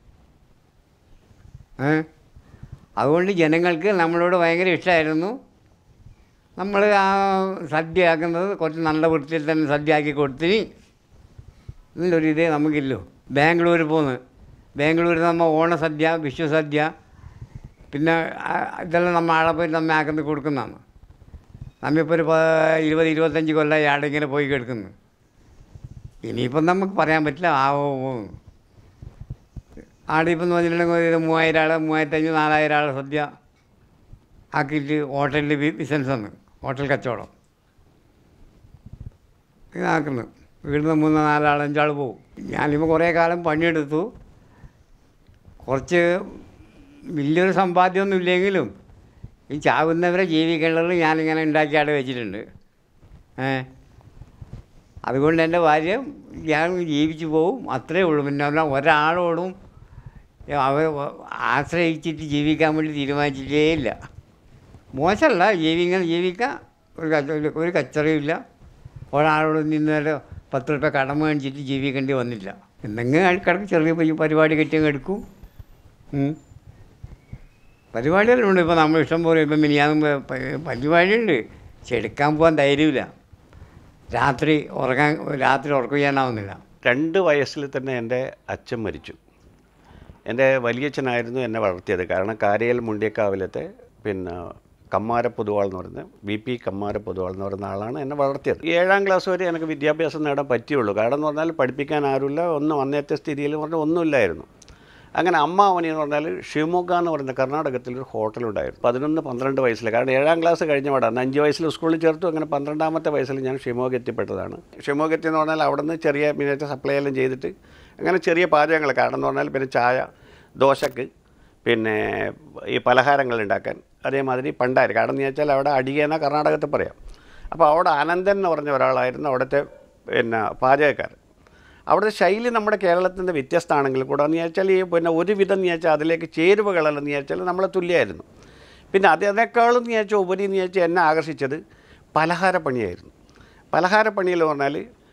ഏ അതുകൊണ്ട് ജനങ്ങൾക്ക് നമ്മളോട് ഭയങ്കര ഇഷ്ടമായിരുന്നു നമ്മൾ ആ സദ്യ ആക്കുന്നത് കുറച്ച് നല്ല വൃത്തിയിൽ തന്നെ സദ്യ ആക്കി കൊടുത്തിന് ഇതിലൊരു ഇതേ നമുക്കില്ലോ ബാംഗ്ലൂർ പോന്ന് ബാംഗ്ലൂരിൽ നമ്മൾ ഓണസദ്യ വിഷുസദ്യ പിന്നെ ആ, ഇതെല്ലാം നമ്മൾ ആളെ പോയി നമ്മ ആക്കുന്ന കൊടുക്കുന്നതാണ് നമ്മിപ്പോൾ ഒരു പ- ഇരുപത് ഇരുപത്തഞ്ച് കൊല്ലമായി ആടെ ഇങ്ങനെ പോയി കിടക്കുന്നു ഇനിയിപ്പം നമുക്ക് പറയാൻ പറ്റില്ല ആവോ ആടെ ഇപ്പം എന്ന് പറഞ്ഞിട്ടുണ്ടെങ്കിൽ ഒരു മൂവായിരം ആൾ മൂവായിരത്തഞ്ഞ് നാലായിരം ആൾ സദ്യ ആക്കിയിട്ട് ഹോട്ടലിൽ ബിസിനസ് ആണ് ഹോട്ടൽ കച്ചവടം ഇതാക്കുന്നു വീട്ടിൽ മൂന്ന് നാലാൾ അഞ്ചാൾ പോകും ഞാനിപ്പോൾ കുറേ കാലം പണിയെടുത്തു കുറച്ച് വലിയൊരു സമ്പാദ്യമൊന്നും ഇല്ലെങ്കിലും ഈ ചാവുന്നവരെ ജീവിക്കേണ്ടത് ഞാനിങ്ങനെ ഉണ്ടാക്കിയാടെ വെച്ചിട്ടുണ്ട് ഏ അതുകൊണ്ട് എൻ്റെ ഭാര്യ ഞാൻ ജീവിച്ചു പോവും അത്രേ ഉള്ളൂ പിന്നെ പറഞ്ഞാൽ ഒരാളോടും അവ ആശ്രയിച്ചിട്ട് ജീവിക്കാൻ വേണ്ടി തീരുമാനിച്ചിട്ടേ ഇല്ല മോശമല്ല ജീവിക്കാൻ ജീവിക്കാം ഒരു കച്ച ഒരു കച്ചറയില്ല ഒരാളോട് നിന്ന് പത്ത് റുപ്യ കടം മേടിച്ചിട്ട് ജീവിക്കേണ്ടി വന്നില്ല എന്തെങ്കിലും കിടക്ക് ചെറിയ പരി- പരിപാടി കെട്ടിയങ്ങ് എടുക്കും ഉം. പരിപാടികളുണ്ട് ഇപ്പോൾ നമ്മൾ ഇഷ്ടം പോലെ ഇപ്പം മിനിയാന്ന് പരിപാടിയുണ്ട് പക്ഷെ എടുക്കാൻ പോകാൻ ധൈര്യമില്ല രാത്രി ഉറങ്ങാൻ രാത്രി ഉറക്കം ചെയ്യാനാവുന്നില്ല രണ്ട് വയസ്സിൽ തന്നെ എൻ്റെ അച്ഛൻ മരിച്ചു എൻ്റെ വലിയച്ഛനായിരുന്നു എന്നെ വളർത്തിയത് കാരണം കാരിയൽ മുണ്ടിയക്കാവിലത്തെ പിന്നെ കമ്മാര പൊതുവാൾ എന്ന് പറയുന്നത് ബി പി കമ്മാര പൊതുവാൾ എന്ന് പറയുന്ന ആളാണ് എന്നെ വളർത്തിയത് ഈ ഏഴാം ക്ലാസ് വരെ എനിക്ക് വിദ്യാഭ്യാസം നേടാൻ പറ്റിയുള്ളൂ കാരണം എന്ന് പറഞ്ഞാൽ പഠിപ്പിക്കാൻ ആരുമില്ല ഒന്നും അന്നത്തെ സ്ഥിതിയിൽ പറഞ്ഞാൽ ഒന്നുമില്ലായിരുന്നു അങ്ങനെ അമ്മാവനി എന്ന് പറഞ്ഞാൽ ഷിവമൊഗ്ഗ എന്ന് പറയുന്ന കർണാടകത്തിൽ ഒരു ഹോട്ടലുണ്ടായിരുന്നു പതിനൊന്ന് പന്ത്രണ്ട് വയസ്സിൽ കാരണം ഏഴാം ക്ലാസ് കഴിഞ്ഞ പാടാണ് അഞ്ച് വയസ്സിൽ സ്കൂളിൽ ചേർത്തു അങ്ങനെ പന്ത്രണ്ടാമത്തെ വയസ്സിൽ ഞാൻ ഷിമോഗ എത്തിപ്പെട്ടതാണ് ഷിമോഗ എത്തി എന്ന് പറഞ്ഞാൽ അവിടെ നിന്ന് ചെറിയ മിനിറ്റ് സപ്ലൈ എല്ലാം ചെയ്തിട്ട് അങ്ങനെ ചെറിയ പാചകങ്ങൾ കാരണം എന്ന് പറഞ്ഞാൽ പിന്നെ ചായ ദോശക്ക് പിന്നെ ഈ പലഹാരങ്ങൾ ഉണ്ടാക്കാൻ അതേമാതിരി പണ്ടായിരുന്നു കാരണം എന്ന് വെച്ചാൽ അവിടെ അടികേന കർണാടകത്തിൽ പറയാം അപ്പോൾ അവിടെ അനന്തൻ എന്ന് പറഞ്ഞ ഒരാളായിരുന്നു അവിടുത്തെ പിന്നെ പാചകക്കാരൻ അവിടുത്തെ ശൈലി നമ്മുടെ കേരളത്തിൻ്റെ വ്യത്യസ്തമാണെങ്കിൽ കൂടെ എന്ന് വെച്ചാൽ ഈ പിന്നെ ഒരുവിധം എന്ന് വെച്ചാൽ അതിലേക്ക് ചേരുവകളെല്ലാം എന്ന് വെച്ചാൽ നമ്മളെ തുല്യമായിരുന്നു പിന്നെ അത് അതിനേക്കാളും എന്ന് വെച്ചാൽ ഉപരി എന്ന് വെച്ചാൽ എന്നെ ആകർഷിച്ചത് പലഹാരപ്പണിയായിരുന്നു പലഹാരപ്പണിയിൽ പറഞ്ഞാൽ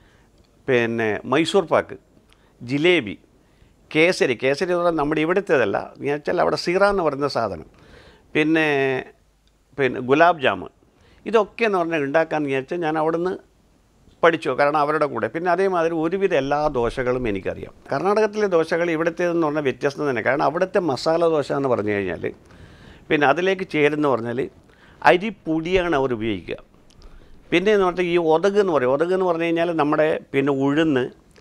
പിന്നെ മൈസൂർ പാക്ക് ജിലേബി കേസരി കേസരി എന്ന് പറഞ്ഞാൽ നമ്മുടെ ഇവിടുത്തേതല്ല എന്ന് വെച്ചാൽ അവിടെ സീറ എന്ന് പറയുന്ന സാധനം പിന്നെ പിന്നെ ഗുലാബ് ജാമുൻ ഇതൊക്കെ എന്ന് പറഞ്ഞാൽ ഉണ്ടാക്കാമെന്ന് വിചാരിച്ചാൽ ഞാൻ അവിടുന്ന് പഠിച്ചു കാരണം അവരുടെ കൂടെ പിന്നെ അതേമാതിരി ഒരുവിധ എല്ലാ ദോശകളും എനിക്കറിയാം കർണാടകത്തിലെ ദോശകൾ ഇവിടുത്തേതെന്ന് പറഞ്ഞാൽ വ്യത്യസ്തം തന്നെ കാരണം അവിടുത്തെ മസാല ദോശ എന്ന് പറഞ്ഞു കഴിഞ്ഞാൽ പിന്നെ അതിലേക്ക് ചേരുന്ന പറഞ്ഞാൽ അരിപ്പൊടിയാണ് അവർ ഉപയോഗിക്കുക പിന്നെ എന്ന് പറഞ്ഞാൽ ഈ ഒതക് എന്ന് പറയും ഒതക് എന്ന് പറഞ്ഞു കഴിഞ്ഞാൽ നമ്മുടെ പിന്നെ ഉഴുന്ന്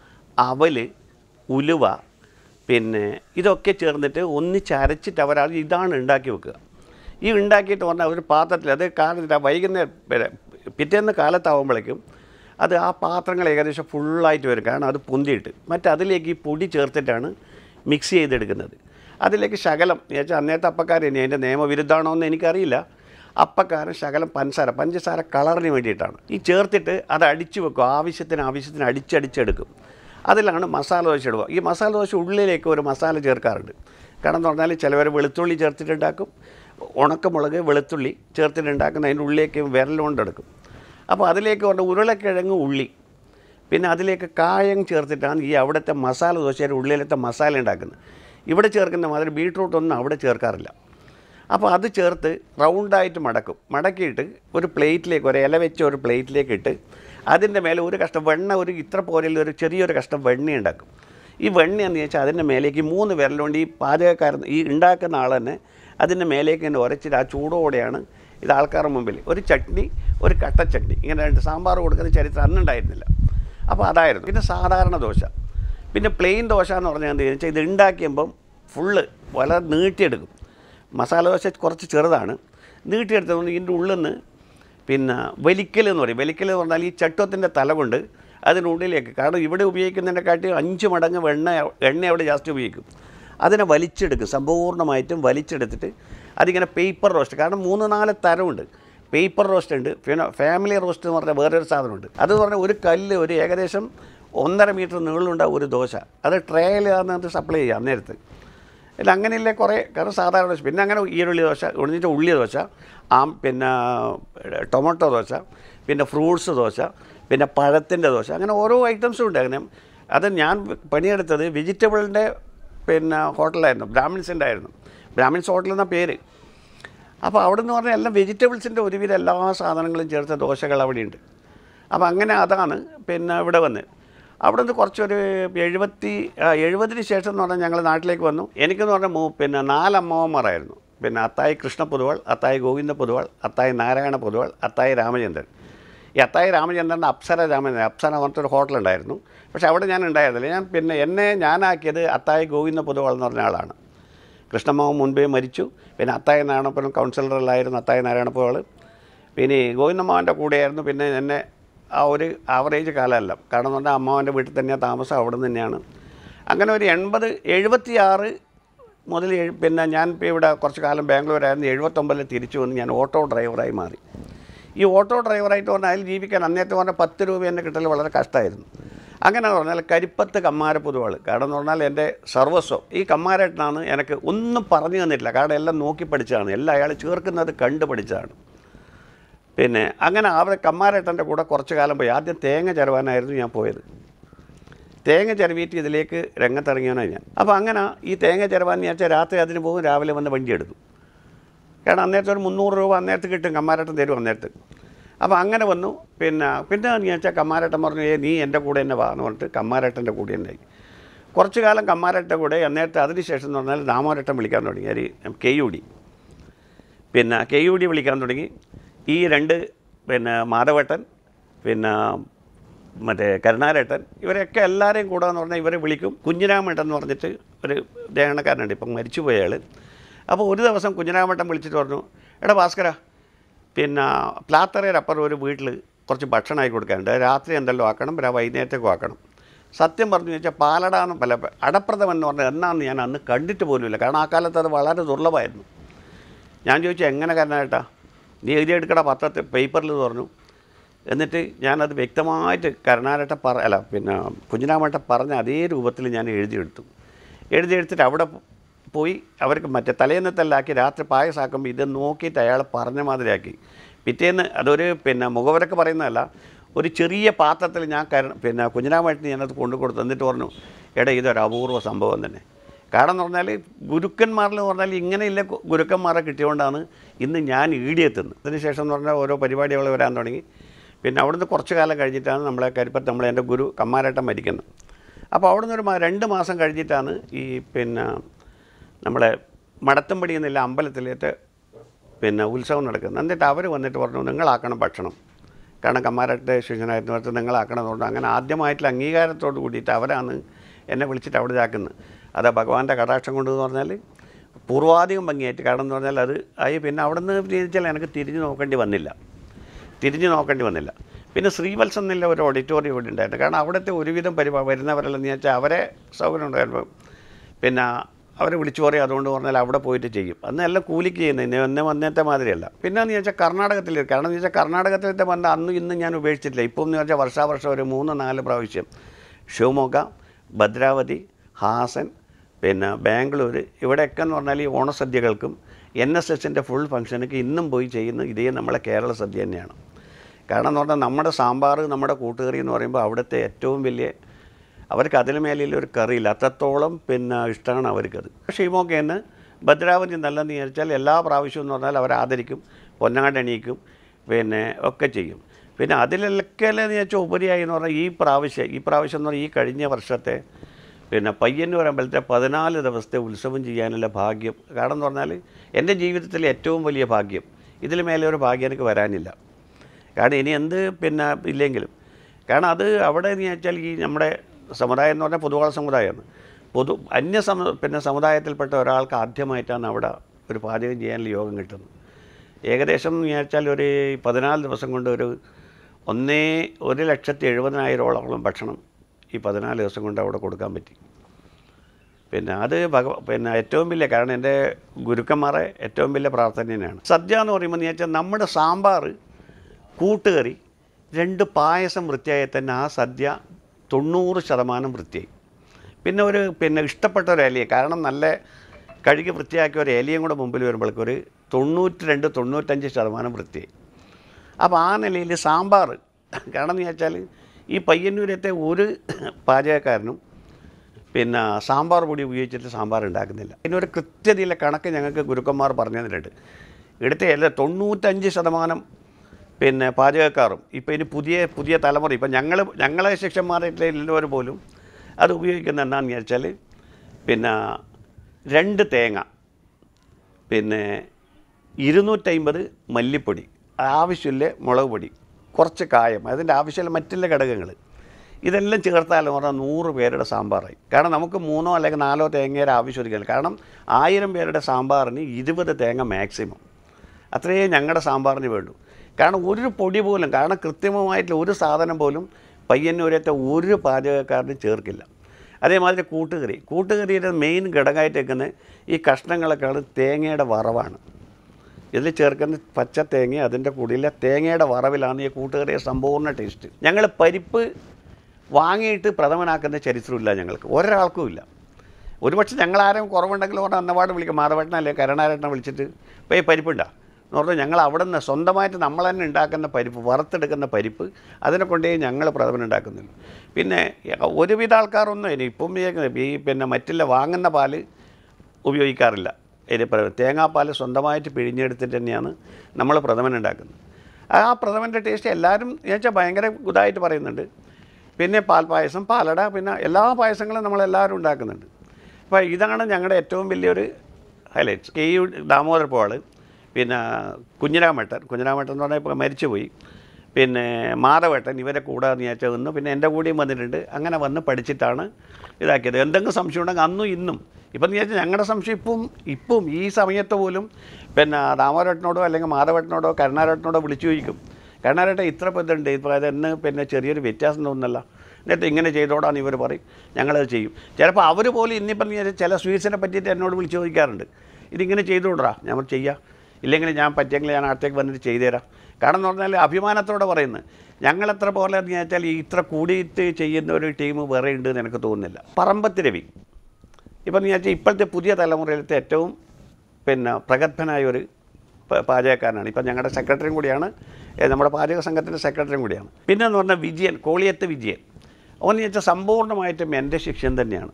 അവൽ ഉലുവ പിന്നെ ഇതൊക്കെ ചേർന്നിട്ട് ഒന്നിച്ചരച്ചിട്ട് അവർ ഇതാണ് ഉണ്ടാക്കി വെക്കുക ഈ ഉണ്ടാക്കിയിട്ട് പറഞ്ഞാൽ ഒരു പാത്രത്തിൽ അത് കാലത്ത് വൈകുന്നേരം വരെ പിറ്റേന്ന് കാലത്താവുമ്പോഴേക്കും അത് ആ പാത്രങ്ങൾ ഏകദേശം ഫുള്ളായിട്ട് വരും കാരണം അത് പൊന്തിയിട്ട് മറ്റേ അതിലേക്ക് ഈ പൊടി ചേർത്തിട്ടാണ് മിക്സ് ചെയ്തെടുക്കുന്നത് അതിലേക്ക് ശകലം എന്ന് വെച്ചാൽ അന്നേരത്തെ അപ്പക്കാരൻ ഇനി അതിൻ്റെ നിയമവിരുദ്ധമാണോ എന്ന് എനിക്കറിയില്ല അപ്പക്കാരൻ ശകലം പഞ്ചസാര പഞ്ചസാര കളറിന് വേണ്ടിയിട്ടാണ് ഈ ചേർത്തിട്ട് അത് അടിച്ചു വെക്കും ആവശ്യത്തിന് ആവശ്യത്തിന് അടിച്ചടിച്ചെടുക്കും അതിലാണ് മസാല ദോശ ഇടുക ഈ മസാല ദോശ ഉള്ളിലേക്ക് ഒരു മസാല ചേർക്കാറുണ്ട് കാരണം എന്ന് പറഞ്ഞാൽ ചിലവർ വെളുത്തുള്ളി ചേർത്തിട്ടുണ്ടാക്കും ഉണക്കമുളക് വെളുത്തുള്ളി ചേർത്തിട്ടുണ്ടാക്കുന്ന അതിൻ്റെ ഉള്ളിലേക്ക് വിരലുകൊണ്ടെടുക്കും അപ്പോൾ അതിലേക്ക് പറഞ്ഞ ഉരുളക്കിഴങ്ങ് ഉള്ളി പിന്നെ അതിലേക്ക് കായം ചേർത്തിട്ടാണ് ഈ അവിടുത്തെ മസാല ദോശയുടെ ഉള്ളിലത്തെ മസാല ഉണ്ടാക്കുന്നത് ഇവിടെ ചേർക്കുന്ന മാതിരി ബീട്രൂട്ട് ഒന്നും അവിടെ ചേർക്കാറില്ല അപ്പോൾ അത് ചേർത്ത് റൗണ്ടായിട്ട് മടക്കും മടക്കിയിട്ട് ഒരു പ്ലേറ്റിലേക്ക് ഒരു ഇല വെച്ച ഒരു പ്ലേറ്റിലേക്ക് ഇട്ട് അതിൻ്റെ മേലെ ഒരു കഷ്ണം വെണ്ണ ഒരു ഇത്ര പോലെയുള്ള ഒരു ചെറിയൊരു കഷ്ണം വെണ്ണ ഉണ്ടാക്കും ഈ വെണ്ണ എന്ന് വെച്ചാൽ അതിൻ്റെ മേലേക്ക് ഈ മൂന്ന് വിരലുകൊണ്ട് ഈ പാചകക്കാരൻ ഈ ഉണ്ടാക്കുന്ന ആൾ തന്നെ അതിൻ്റെ മേലേക്ക് തന്നെ ഉരച്ചിട്ട് ആ ചൂടോടെയാണ് ഇത് ആൾക്കാരുടെ മുമ്പിൽ ഒരു ചട്നി ഒരു കട്ട ചട്നി ഇങ്ങനെ രണ്ട് സാമ്പാർ കൊടുക്കുന്ന ചരിത്രം അന്നുണ്ടായിരുന്നില്ല അപ്പോൾ അതായിരുന്നു പിന്നെ സാധാരണ ദോശ പിന്നെ പ്ലെയിൻ ദോശ എന്ന് പറഞ്ഞാൽ എന്താ വെച്ചാൽ ഇത് ഉണ്ടാക്കിയമ്പം ഫുള്ള് വളരെ നീട്ടിയെടുക്കും മസാല ദോശ കുറച്ച് ചെറുതാണ് നീട്ടിയെടുത്തതുകൊണ്ട് ഇതിൻ്റെ ഉള്ളിൽ നിന്ന് പിന്നെ വലിക്കൽ എന്ന് പറയും വലിക്കൽ എന്ന് പറഞ്ഞാൽ ഈ ചട്ടത്തിൻ്റെ തല കൊണ്ട് അതിനുള്ളിലേക്ക് കാരണം ഇവിടെ ഉപയോഗിക്കുന്നതിനെക്കാട്ടി അഞ്ച് മടങ്ങ് വെണ്ണ എണ്ണ അവിടെ ജാസ്തി ഉപയോഗിക്കും അതിനെ വലിച്ചെടുക്കും സമ്പൂർണ്ണമായിട്ടും വലിച്ചെടുത്തിട്ട് അതിങ്ങനെ പേപ്പർ റോസ്റ്റ് കാരണം മൂന്ന് നാല് തരമുണ്ട് പേപ്പർ റോസ്റ്റ് ഉണ്ട് പിന്നെ ഫാമിലി റോസ്റ്റ് എന്ന് പറഞ്ഞാൽ വേറൊരു സാധനമുണ്ട് അത് പറഞ്ഞാൽ ഒരു കല്ല് ഒരു ഏകദേശം ഒന്നര മീറ്റർ നീളമുണ്ടാവും ഒരു ദോശ അത് ട്രേയിലാണ് സപ്ലൈ ചെയ്യുക അന്നേരത്ത് ഇല്ല അങ്ങനെയില്ലേ കുറേ കാരണം സാധാരണ ദോശ പിന്നെ അങ്ങനെ ഈരുള്ളി ദോശ ഒന്നിച്ച് ഉള്ളി ദോശ ആ പിന്നെ ടൊമാറ്റോ ദോശ പിന്നെ ഫ്രൂട്ട്സ് ദോശ പിന്നെ പഴത്തിൻ്റെ ദോശ അങ്ങനെ ഓരോ ഐറ്റംസും ഉണ്ട് അങ്ങനെ അത് ഞാൻ പണിയെടുത്തത് വെജിറ്റബിളിൻ്റെ പിന്നെ ഹോട്ടലായിരുന്നു ബ്രാഹ്മിൻസിൻ്റെ ആയിരുന്നു ബ്രാഹ്മിൻസ് ഹോട്ടൽ എന്ന പേര് അപ്പോൾ അവിടെ നിന്ന് പറഞ്ഞാൽ എല്ലാം വെജിറ്റബിൾസിൻ്റെ ഒരുവിധം എല്ലാ സാധനങ്ങളും ചേർത്ത ദോശകൾ അവിടെയുണ്ട് അപ്പോൾ അങ്ങനെ അതാണ് പിന്നെ ഇവിടെ വന്ന് അവിടെ നിന്ന് കുറച്ചൊരു എഴുപത്തി ആ, എഴുപതിന് ശേഷം എന്ന് പറഞ്ഞാൽ ഞങ്ങൾ നാട്ടിലേക്ക് വന്നു എനിക്കെന്ന് പറഞ്ഞാൽ മൂ പിന്നെ നാലമ്മമാരായിരുന്നു പിന്നെ അത്തായി കൃഷ്ണ പൊതുവാൾ അത്തായി ഗോവിന്ദ പൊതുവാൾ അത്തായി നാരായണ പൊതുവാൾ അത്തായി രാമചന്ദ്രൻ ഈ അത്തായി രാമചന്ദ്രൻ്റെ അപ്സര രാമചന്ദ്രൻ അപ്സര എന്ന് പറഞ്ഞിട്ടൊരു ഹോട്ടലുണ്ടായിരുന്നു പക്ഷേ അവിടെ ഞാൻ ഉണ്ടായിരുന്നില്ല ഞാൻ പിന്നെ എന്നെ ഞാനാക്കിയത് അത്തായി ഗോവിന്ദ പൊതുവാൾ എന്ന് പറഞ്ഞ ആളാണ് കൃഷ്ണമാവൻ മുൻപേ മരിച്ചു പിന്നെ അത്തായ നാരായണപ്പനും കൗൺസിലറിലായിരുന്നു അത്തായ നാരായണപ്പോൾ പിന്നെ ഈ ഗോവിന്ദമ്മാവൻ്റെ കൂടെയായിരുന്നു പിന്നെ എന്നെ ആ ഒരു ആവറേജ് കാലമല്ല കാരണം എന്ന് പറഞ്ഞാൽ അമ്മാവൻ്റെ വീട്ടിൽ തന്നെയാണ് താമസം അവിടെ നിന്ന് തന്നെയാണ് അങ്ങനെ ഒരു എൺപത് എഴുപത്തിയാറ് മുതൽ എഴു- പിന്നെ ഞാൻ ഇപ്പോൾ ഇവിടെ കുറച്ച് കാലം ബാംഗ്ലൂരായിരുന്നു എഴുപത്തൊമ്പതിൽ തിരിച്ചു വന്ന് ഞാൻ ഓട്ടോ ഡ്രൈവറായി മാറി ഈ ഓട്ടോ ഡ്രൈവറായിട്ട് പറഞ്ഞാൽ അതിൽ ജീവിക്കാൻ അന്നേരത്തെ പറഞ്ഞാൽ പത്ത് രൂപ എന്നെ കിട്ടൽ വളരെ കഷ്ടമായിരുന്നു അങ്ങനെ പറഞ്ഞാൽ കരിപ്പത്ത് കമ്മാര പൊതുവാൾ കാരണം എന്ന് പറഞ്ഞാൽ എൻ്റെ സർവസ്വം ഈ കമ്മാരേട്ടനാണ് എനിക്ക് ഒന്നും പറഞ്ഞു തന്നിട്ടില്ല കാരണം എല്ലാം നോക്കി പഠിച്ചതാണ് എല്ലാം അയാൾ ചേർക്കുന്നത് കണ്ട് പഠിച്ചതാണ് പിന്നെ അങ്ങനെ അവരെ കമ്മാരേട്ടൻ്റെ കൂടെ കുറച്ച് കാലം പോയി ആദ്യം തേങ്ങ ചെലവാനായിരുന്നു ഞാൻ പോയത് തേങ്ങ ചിരവിയിട്ട് ഇതിലേക്ക് രംഗത്തിറങ്ങിയവനാണ് ഞാൻ അപ്പോൾ അങ്ങനെ ഈ തേങ്ങ ചിരവാന്ന് വിചാരിച്ചാൽ രാത്രി അതിന് പോകും രാവിലെ വന്ന് വണ്ടി എടുക്കും കാരണം അന്നേരത്തെ ഒരു മുന്നൂറ് രൂപ അന്നേരത്ത് കിട്ടും കമ്മാരട്ടം തരും അന്നേരത്ത് അപ്പോൾ അങ്ങനെ വന്നു പിന്നെ പിന്നെ എന്ന് വെച്ചാൽ കമ്മാരട്ടൻ പറഞ്ഞു ഏ നീ എൻ്റെ കൂടെ തന്നെ വാ എന്ന് പറഞ്ഞിട്ട് കമ്മാരട്ടൻ്റെ കൂടെ തന്നെ കുറച്ച് കാലം കമ്മാരട്ടൻ്റെ കൂടെ അന്നേരത്തെ അതിന് ശേഷം എന്ന് പറഞ്ഞാൽ ദാമോരട്ടൻ വിളിക്കാൻ തുടങ്ങി ഒരു കെ യു ഡി പിന്നെ കെ യു ഡി വിളിക്കാൻ തുടങ്ങി ഈ രണ്ട് പിന്നെ മാധവട്ടൻ പിന്നെ മറ്റേ കരുണാരേട്ടൻ ഇവരെയൊക്കെ എല്ലാവരെയും കൂടെ എന്ന് പറഞ്ഞാൽ ഇവരെ വിളിക്കും കുഞ്ഞിരാമേട്ടൻ എന്ന് പറഞ്ഞിട്ട് ഒരു ദേഹണക്കാരനുണ്ട് ഇപ്പം മരിച്ചുപോയ ആൾ അപ്പോൾ ഒരു ദിവസം കുഞ്ഞിരാമേട്ടൻ വിളിച്ചിട്ട് പറഞ്ഞു എടാ ഭാസ്കര പിന്നെ പ്ലാത്തറയിലപ്പുറം ഒരു വീട്ടിൽ കുറച്ച് ഭക്ഷണമായി കൊടുക്കാനുണ്ട് രാത്രി എന്തെല്ലാം ആക്കണം പിന്നെ വൈകുന്നേരത്തേക്കും ആക്കണം സത്യം പറഞ്ഞു വെച്ചാൽ പാലടാന്ന് പല അടപ്രഥം എന്ന് പറഞ്ഞാൽ എന്നാന്ന് ഞാൻ അന്ന് കണ്ടിട്ട് പോലുമില്ല കാരണം ആ കാലത്ത് അത് വളരെ ദുർലഭമായിരുന്നു ഞാൻ ചോദിച്ചു എങ്ങനെ കാരണമായിട്ടാ നീ എഴുതിയെടുക്കട പത്രത്തിൽ പേപ്പറിൽ പറഞ്ഞു എന്നിട്ട് ഞാനത് വ്യക്തമായിട്ട് കരുണാരട്ട പറ അല്ല പിന്നെ കുഞ്ഞിരാമട്ട പറഞ്ഞ അതേ രൂപത്തിൽ ഞാൻ എഴുതിയെടുത്തു എഴുതിയെടുത്തിട്ട് അവിടെ പോയി അവർക്ക് മറ്റേ തലേന്നത്തെല്ലാക്കി രാത്രി പായസാക്കുമ്പോൾ ഇത് നോക്കിയിട്ട് അയാൾ പറഞ്ഞ മാതിരിയാക്കി പിറ്റേന്ന് അതൊരു പിന്നെ മുഖവരൊക്കെ പറയുന്നതല്ല ഒരു ചെറിയ പാത്രത്തിൽ ഞാൻ കര പിന്നെ കുഞ്ഞിരാമായിട്ട് ഞാനത് കൊണ്ടു കൊടുത്തു എന്നിട്ട് പറഞ്ഞു എടാ ഇതൊരു അപൂർവ സംഭവം തന്നെ കാരണം എന്ന് പറഞ്ഞാൽ ഗുരുക്കന്മാരിൽ എന്ന് പറഞ്ഞാൽ ഇങ്ങനെയില്ല ഗു- ഗുരുക്കന്മാരെ കിട്ടിയതുകൊണ്ടാണ് ഇന്ന് ഞാൻ ഈടിയെത്തുന്നത് അതിനുശേഷം എന്ന് പറഞ്ഞാൽ ഓരോ പരിപാടികൾ വരാൻ തുടങ്ങി പിന്നെ അവിടുന്ന് കുറച്ച് കാലം കഴിഞ്ഞിട്ടാണ് നമ്മളെ കരിപ്പത്ത് നമ്മളെ എൻ്റെ ഗുരു കമ്മാരേട്ടൻ മരിക്കുന്നത് അപ്പോൾ അവിടുന്ന് ഒരു മാ- രണ്ട് മാസം കഴിഞ്ഞിട്ടാണ് ഈ പിന്നെ നമ്മളെ മടത്തമ്പടി എന്നുള്ള അമ്പലത്തിലേറ്റ് പിന്നെ ഉത്സവം നടക്കുന്നത് എന്നിട്ട് അവർ വന്നിട്ട് പറഞ്ഞു നിങ്ങളാക്കണം ഭക്ഷണം കാരണം കമ്മാരട്ടെ ശിഷ്യനായിരുന്നു പറഞ്ഞിട്ട് നിങ്ങളാക്കണം എന്ന് പറഞ്ഞു അങ്ങനെ ആദ്യമായിട്ടുള്ള അംഗീകാരത്തോട് കൂടിയിട്ട് അവരാണ് എന്നെ വിളിച്ചിട്ട് അവിടെ ഇതാക്കുന്നത് അത് ഭഗവാന്റെ കടാക്ഷം കൊണ്ട് എന്ന് പറഞ്ഞാൽ പൂർവാധികം ഭംഗിയായിട്ട് കാരണം എന്ന് പറഞ്ഞാൽ അത് ആയി പിന്നെ അവിടെ നിന്ന് ചോദിച്ചാൽ എനിക്ക് തിരിഞ്ഞു നോക്കേണ്ടി വന്നില്ല തിരിഞ്ഞു നോക്കേണ്ടി വന്നില്ല പിന്നെ ശ്രീവത്സം എന്നുള്ള ഒരു ഓഡിറ്റോറിയം ഇവിടെ ഉണ്ടായിരുന്നു കാരണം അവിടുത്തെ ഒരുവിധം പരിപാ വരുന്നവരെല്ലാം എന്ന് വെച്ചാൽ അവരെ സൗകര്യം ഉണ്ടായിരുന്നു പിന്നെ അവരെ വിളിച്ചു പറയും അതുകൊണ്ട് പറഞ്ഞാൽ അവിടെ പോയിട്ട് ചെയ്യും അന്ന് എല്ലാം കൂലിക്ക് ചെയ്യുന്നത് എന്നെ വന്നേത്തെ മാതിരിയല്ല പിന്നെ എന്ന് വെച്ചാൽ കർണാടകത്തിൽ കാരണം എന്ന് വെച്ചാൽ കർണാടകത്തിലത്തെ ബന്ധം അന്നും ഇന്നും ഞാൻ ഉപേക്ഷിച്ചിട്ടില്ല ഇപ്പം എന്ന് വെച്ചാൽ വർഷാവർഷം ഒരു മൂന്ന് നാല് പ്രാവശ്യം ഷിവമൊഗ ഭദ്രാവതി ഹാസൻ പിന്നെ ബാംഗ്ലൂർ ഇവിടെയൊക്കെ എന്ന് പറഞ്ഞാൽ ഈ ഓണസദ്യകൾക്കും എൻ എസ് എസിൻ്റെ ഫുൾ ഫംഗ്ഷനൊക്കെ ഇന്നും പോയി ചെയ്യുന്ന ഇതേ നമ്മളെ കേരള സദ്യ തന്നെയാണ് കാരണം എന്ന് പറഞ്ഞാൽ നമ്മുടെ സാമ്പാർ നമ്മുടെ കൂട്ടുകറി എന്ന് പറയുമ്പോൾ അവിടുത്തെ ഏറ്റവും വലിയ അവർക്ക് അതിന് മേലിൽ ഒരു കറിയില്ല അത്രത്തോളം പിന്നെ ഇഷ്ടമാണ് അവർക്കത് ഷിവമൊക്കെ എന്ന് ഭദ്രാവതി നല്ലതെന്ന് വിചാരിച്ചാൽ എല്ലാ പ്രാവശ്യവും എന്ന് പറഞ്ഞാൽ അവർ ആദരിക്കും പൊന്നാടണിയിക്കും പിന്നെ ഒക്കെ ചെയ്യും പിന്നെ അതിലൊക്കെ എന്ന് വെച്ചാൽ ഉപരിയായി എന്ന് പറഞ്ഞാൽ ഈ പ്രാവശ്യം ഈ പ്രാവശ്യം എന്ന് പറഞ്ഞാൽ ഈ കഴിഞ്ഞ വർഷത്തെ പിന്നെ പയ്യന്നൂർ അമ്പലത്തെ പതിനാല് ദിവസത്തെ ഉത്സവം ചെയ്യാനുള്ള ഭാഗ്യം കാരണം എന്ന് പറഞ്ഞാൽ എൻ്റെ ജീവിതത്തിലെ ഏറ്റവും വലിയ ഭാഗ്യം ഇതിൽ മേലെ ഒരു ഭാഗ്യം എനിക്ക് വരാനില്ല കാരണം ഇനി എന്ത് പിന്നെ ഇല്ലെങ്കിലും കാരണം അത് അവിടെ എന്ന് വെച്ചാൽ ഈ നമ്മുടെ സമുദായം എന്ന് പറഞ്ഞാൽ പൊതുവാൾ സമുദായമാണ് പൊതു അന്യ സമ പിന്നെ സമുദായത്തിൽപ്പെട്ട ഒരാൾക്ക് ആദ്യമായിട്ടാണ് അവിടെ ഒരു പാചകം ചെയ്യാനുള്ള യോഗം കിട്ടുന്നത് ഏകദേശം എന്ന് വെച്ചാൽ ഒരു പതിനാല് ദിവസം കൊണ്ട് ഒരു ഒന്നേ ഒരു ലക്ഷത്തി എഴുപതിനായിരോളം ഭക്ഷണം ഈ പതിനാല് ദിവസം കൊണ്ട് അവിടെ കൊടുക്കാൻ പറ്റി പിന്നെ അത് ഭഗവ പിന്നെ ഏറ്റവും വലിയ കാരണം എൻ്റെ ഗുരുക്കന്മാരെ ഏറ്റവും വലിയ പ്രാർത്ഥന തന്നെയാണ് സദ്യ എന്ന് പറയുമ്പോൾ എന്ന് വെച്ചാൽ നമ്മുടെ സാമ്പാർ കൂട്ടുകറി രണ്ട് പായസം വൃത്തിയായി തന്നെ ആ സദ്യ തൊണ്ണൂറ് ശതമാനം വൃത്തിയായി പിന്നെ ഒരു പിന്നെ ഇഷ്ടപ്പെട്ട ഒരു ഇലയെ കാരണം നല്ല കഴുകി വൃത്തിയാക്കിയ ഒരു ഇലയും കൂടെ മുമ്പിൽ വരുമ്പോഴേക്കും ഒരു തൊണ്ണൂറ്റി രണ്ട് തൊണ്ണൂറ്റഞ്ച് ശതമാനം വൃത്തിയായി അപ്പോൾ ആ നിലയിൽ സാമ്പാർ കാരണം എന്ന് വെച്ചാൽ ഈ പയ്യന്നൂരത്തെ ഒരു പാചകക്കാരനും പിന്നെ സാമ്പാർ പൊടി ഉപയോഗിച്ചിട്ട് സാമ്പാർ ഉണ്ടാക്കുന്നില്ല ഇതിനൊരു കൃത്യതയിലെ കണക്ക് ഞങ്ങൾക്ക് ഗുരുക്കന്മാർ പറഞ്ഞു തന്നിട്ടുണ്ട് ഇവിടുത്തെ എല്ലാ തൊണ്ണൂറ്റഞ്ച് ശതമാനം പിന്നെ പാചകക്കാരും ഇപ്പോൾ ഇനി പുതിയ പുതിയ തലമുറ ഇപ്പം ഞങ്ങൾ ഞങ്ങളെ ശിഷ്യന്മാരായിട്ടുള്ളവർ പോലും അത് ഉപയോഗിക്കുന്നത് എന്താണെന്ന് വിചാരിച്ചാൽ പിന്നെ രണ്ട് തേങ്ങ പിന്നെ ഇരുന്നൂറ്റമ്പത് മല്ലിപ്പൊടി ആവശ്യമില്ല മുളക് പൊടി കുറച്ച് കായം അതിൻ്റെ ആവശ്യമില്ല മറ്റുള്ള ഘടകങ്ങൾ ഇതെല്ലാം ചേർത്താലും പറഞ്ഞാൽ നൂറ് പേരുടെ സാമ്പാറായി കാരണം നമുക്ക് മൂന്നോ അല്ലെങ്കിൽ നാലോ തേങ്ങയുടെ ആവശ്യമില്ല കാരണം ആയിരം പേരുടെ സാമ്പാറിന് ഇരുപത് തേങ്ങ മാക്സിമം അത്രയേ ഞങ്ങളുടെ സാമ്പാറിന് വേണ്ടൂ കാരണം ഒരു പൊടി പോലും കാരണം കൃത്രിമമായിട്ടുള്ള ഒരു സാധനം പോലും പയ്യന്നൂരത്തെ ഒരു പാചകക്കാരനും ചേർക്കില്ല അതേമാതിരി കൂട്ടുകറി കൂട്ടുകറിയുടെ മെയിൻ ഘടകമായിട്ട് വെക്കുന്നത് ഈ കഷ്ണങ്ങളൊക്കെയാണ് തേങ്ങയുടെ വറവാണ് ഇതിൽ ചേർക്കുന്ന പച്ച തേങ്ങ അതിൻ്റെ കൂടിയിലെ തേങ്ങയുടെ വറവിലാണ് ഈ കൂട്ടുകറിയുടെ സമ്പൂർണ്ണ ടേസ്റ്റ് ഞങ്ങൾ പരിപ്പ് വാങ്ങിയിട്ട് പ്രഥമനാക്കുന്ന ചരിത്രമില്ല ഞങ്ങൾക്ക് ഒരാൾക്കും ഇല്ല ഒരുപക്ഷെ ഞങ്ങളാരും കുറവുണ്ടെങ്കിൽ പറഞ്ഞാൽ അന്നവാട് വിളിക്കും മാധവട്ടനെ അല്ലെങ്കിൽ കരുണാരട്ടനെ വിളിച്ചിട്ട് ഇപ്പോൾ ഈ പരിപ്പുണ്ടാ എന്ന് പറഞ്ഞാൽ ഞങ്ങൾ അവിടെ നിന്ന് സ്വന്തമായിട്ട് നമ്മൾ തന്നെ ഉണ്ടാക്കുന്ന പരിപ്പ് വറുത്തെടുക്കുന്ന പരിപ്പ് അതിനെ കൊണ്ടേ ഞങ്ങൾ പ്രഥമൻ ഉണ്ടാക്കുന്നുള്ളൂ പിന്നെ ഒരുവിധ ആൾക്കാരൊന്നും ഇനി ഇപ്പം ഈ പിന്നെ മറ്റുള്ള വാങ്ങുന്ന പാല് ഉപയോഗിക്കാറില്ല ഇനി പ്ര- തേങ്ങാപ്പാൽ സ്വന്തമായിട്ട് പിഴിഞ്ഞെടുത്തിട്ട് തന്നെയാണ് നമ്മൾ പ്രഥമൻ ഉണ്ടാക്കുന്നത് ആ പ്രഥമൻ്റെ ടേസ്റ്റ് എല്ലാവരും എന്ന് വെച്ചാൽ ഭയങ്കര ഇതായിട്ട് പറയുന്നുണ്ട് പിന്നെ പാൽപ്പായസം പാലട പിന്നെ എല്ലാ പായസങ്ങളും നമ്മളെല്ലാവരും ഉണ്ടാക്കുന്നുണ്ട് അപ്പോൾ ഇതാണ് ഞങ്ങളുടെ ഏറ്റവും വലിയൊരു highlights K U Damodar Pol പിന്നെ കുഞ്ഞിരാമേട്ടൻ കുഞ്ഞിരാമേട്ടൻ എന്ന് പറഞ്ഞാൽ ഇപ്പോൾ മരിച്ചുപോയി പിന്നെ മാധവേട്ടൻ ഇവരെ കൂടെ നിയച്ച വന്നു പിന്നെ എൻ്റെ കൂടെയും വന്നിട്ടുണ്ട് അങ്ങനെ വന്ന് പഠിച്ചിട്ടാണ് ഇതാക്കിയത് എന്തെങ്കിലും സംശയം ഉണ്ടെങ്കിൽ അന്നും ഇന്നും ഇപ്പം നീ വെച്ചാൽ ഞങ്ങളുടെ സംശയം ഇപ്പം ഇപ്പം ഈ സമയത്ത് പോലും പിന്നെ ദാമോദരേട്ടനോടോ അല്ലെങ്കിൽ മാധവേട്ടനോടോ കരുണാരേട്ടനോടോ വിളിച്ചു ചോദിക്കും കരുണാരേട്ടൻ ഇത്ര ഇതുണ്ട് ഇപ്പോൾ അതെന്ന് പിന്നെ ചെറിയൊരു വ്യത്യാസം തോന്നുന്നല്ല എന്നിട്ട് ഇങ്ങനെ ചെയ്തോടാന്ന് ഇവർ പറയും ഞങ്ങളത് ചെയ്യും ചിലപ്പോൾ അവർ പോലും ഇന്നിപ്പം നീ ചില സ്വീറ്റ്സിനെ പറ്റിയിട്ട് എന്നോട് വിളിച്ച് ചോദിക്കാറുണ്ട് ഇതിങ്ങനെ ചെയ്തുകൊണ്ടാ ഞാൻ ചെയ്യാം ഇല്ലെങ്കിൽ ഞാൻ പറ്റിയെങ്കിൽ ഞാൻ അടുത്തേക്ക് വന്നിട്ട് ചെയ്തു തരാം കാരണം എന്ന് പറഞ്ഞാൽ അഭിമാനത്തോടെ പറയുന്നത് ഞങ്ങളെത്ര പോലെ എന്ന് വെച്ചാൽ ഈ ഇത്ര കൂടിയിട്ട് ചെയ്യുന്ന ഒരു ടീം വേറെ ഉണ്ട് എന്ന് എനിക്ക് തോന്നുന്നില്ല പറമ്പത്ത് രവി ഇപ്പം എന്ന് വെച്ചാൽ ഇപ്പോഴത്തെ പുതിയ തലമുറയിലത്തെ ഏറ്റവും പിന്നെ പ്രഗത്ഭനായ ഒരു പ- പാചകക്കാരനാണ് ഇപ്പം ഞങ്ങളുടെ സെക്രട്ടറിയും കൂടിയാണ് ഏ, നമ്മുടെ പാചക സംഘത്തിൻ്റെ സെക്രട്ടറിയും കൂടിയാണ് പിന്നെ എന്ന് പറഞ്ഞാൽ വിജയൻ കോളിയത്ത് വിജയൻ അവൻ വെച്ചാൽ സമ്പൂർണ്ണമായിട്ടും എൻ്റെ ശിഷ്യൻ തന്നെയാണ്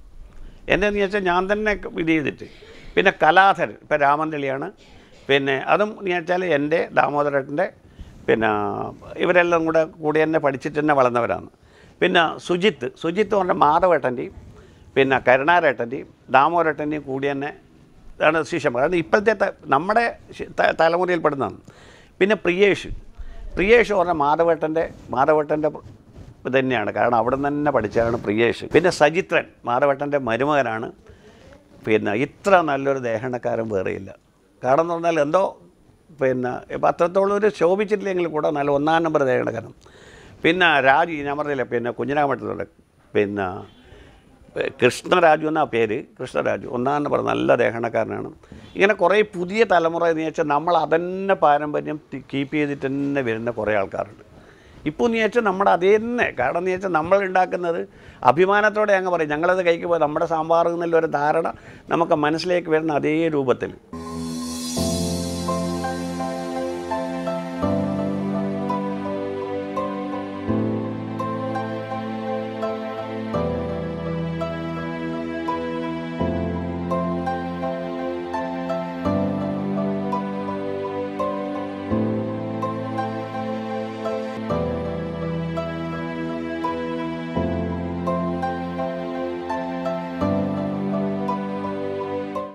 എൻ്റെ എന്ന് വെച്ചാൽ ഞാൻ തന്നെ ഇത് ചെയ്തിട്ട് പിന്നെ കലാധരൻ ഇപ്പം രാമന്തളിയാണ് പിന്നെ അതും എന്ന് വെച്ചാൽ എൻ്റെ ദാമോദരേട്ടൻ്റെ പിന്നെ ഇവരെല്ലാം കൂടെ കൂടി തന്നെ പഠിച്ചിട്ട് തന്നെ വളർന്നവരാണ് പിന്നെ സുജിത്ത് സുജിത്ത് പറഞ്ഞ മാധവേട്ടൻ്റെയും പിന്നെ കരുണാരേട്ടൻ്റെയും ദാമോദരേട്ടൻ്റെയും കൂടി തന്നെ ആണ് ശിഷ്യന്മാർ കാരണം ഇപ്പോഴത്തെ ത- നമ്മുടെ ശി- ത- തലമുറയിൽപ്പെടുന്നതാണ് പിന്നെ പ്രിയേഷ് പ്രിയേഷ് പറഞ്ഞ മാധവേട്ടൻ്റെ മാധവേട്ടൻ്റെ ഇത് തന്നെയാണ് കാരണം അവിടെ നിന്ന് തന്നെ പഠിച്ചതാണ് പ്രിയേഷ് പിന്നെ സജിത്രൻ മാധവേട്ടൻ്റെ മരുമകനാണ് പിന്നെ ഇത്ര നല്ലൊരു ദേഹണക്കാരൻ വേറെയില്ല കാരണം എന്ന് പറഞ്ഞാൽ എന്തോ പിന്നെ ഇപ്പം അത്രത്തോളം ഒരു ശോഭിച്ചിട്ടില്ലെങ്കിൽ കൂടെ നല്ല ഒന്നാം നമ്പർ ദേഹണക്കാരൻ പിന്നെ രാജു ഞാൻ പറഞ്ഞില്ലേ പിന്നെ കുഞ്ഞിരാമട്ടത്തോടെ പിന്നെ ഏ, കൃഷ്ണരാജു എന്നാ പേര് കൃഷ്ണരാജു ഒന്നാം നമ്പർ നല്ല ദേഹണക്കാരനാണ് ഇങ്ങനെ കുറേ പുതിയ തലമുറ എന്ന് വെച്ചാൽ നമ്മൾ അതന്നെ പാരമ്പര്യം കീപ്പ് ചെയ്തിട്ട് തന്നെ വരുന്ന കുറേ ആൾക്കാരുണ്ട് ഇപ്പോൾ എന്ന് വെച്ചാൽ നമ്മുടെ അതേ തന്നെ കാരണം എന്ന് വെച്ചാൽ നമ്മൾ ഉണ്ടാക്കുന്നത് അഭിമാനത്തോടെ അങ്ങ് പറയും ഞങ്ങളത് കഴിക്കുമ്പോൾ നമ്മുടെ സാമ്പാർ എന്നുള്ള ഒരു ധാരണ നമുക്ക് മനസ്സിലേക്ക് വരുന്ന അതേ രൂപത്തിൽ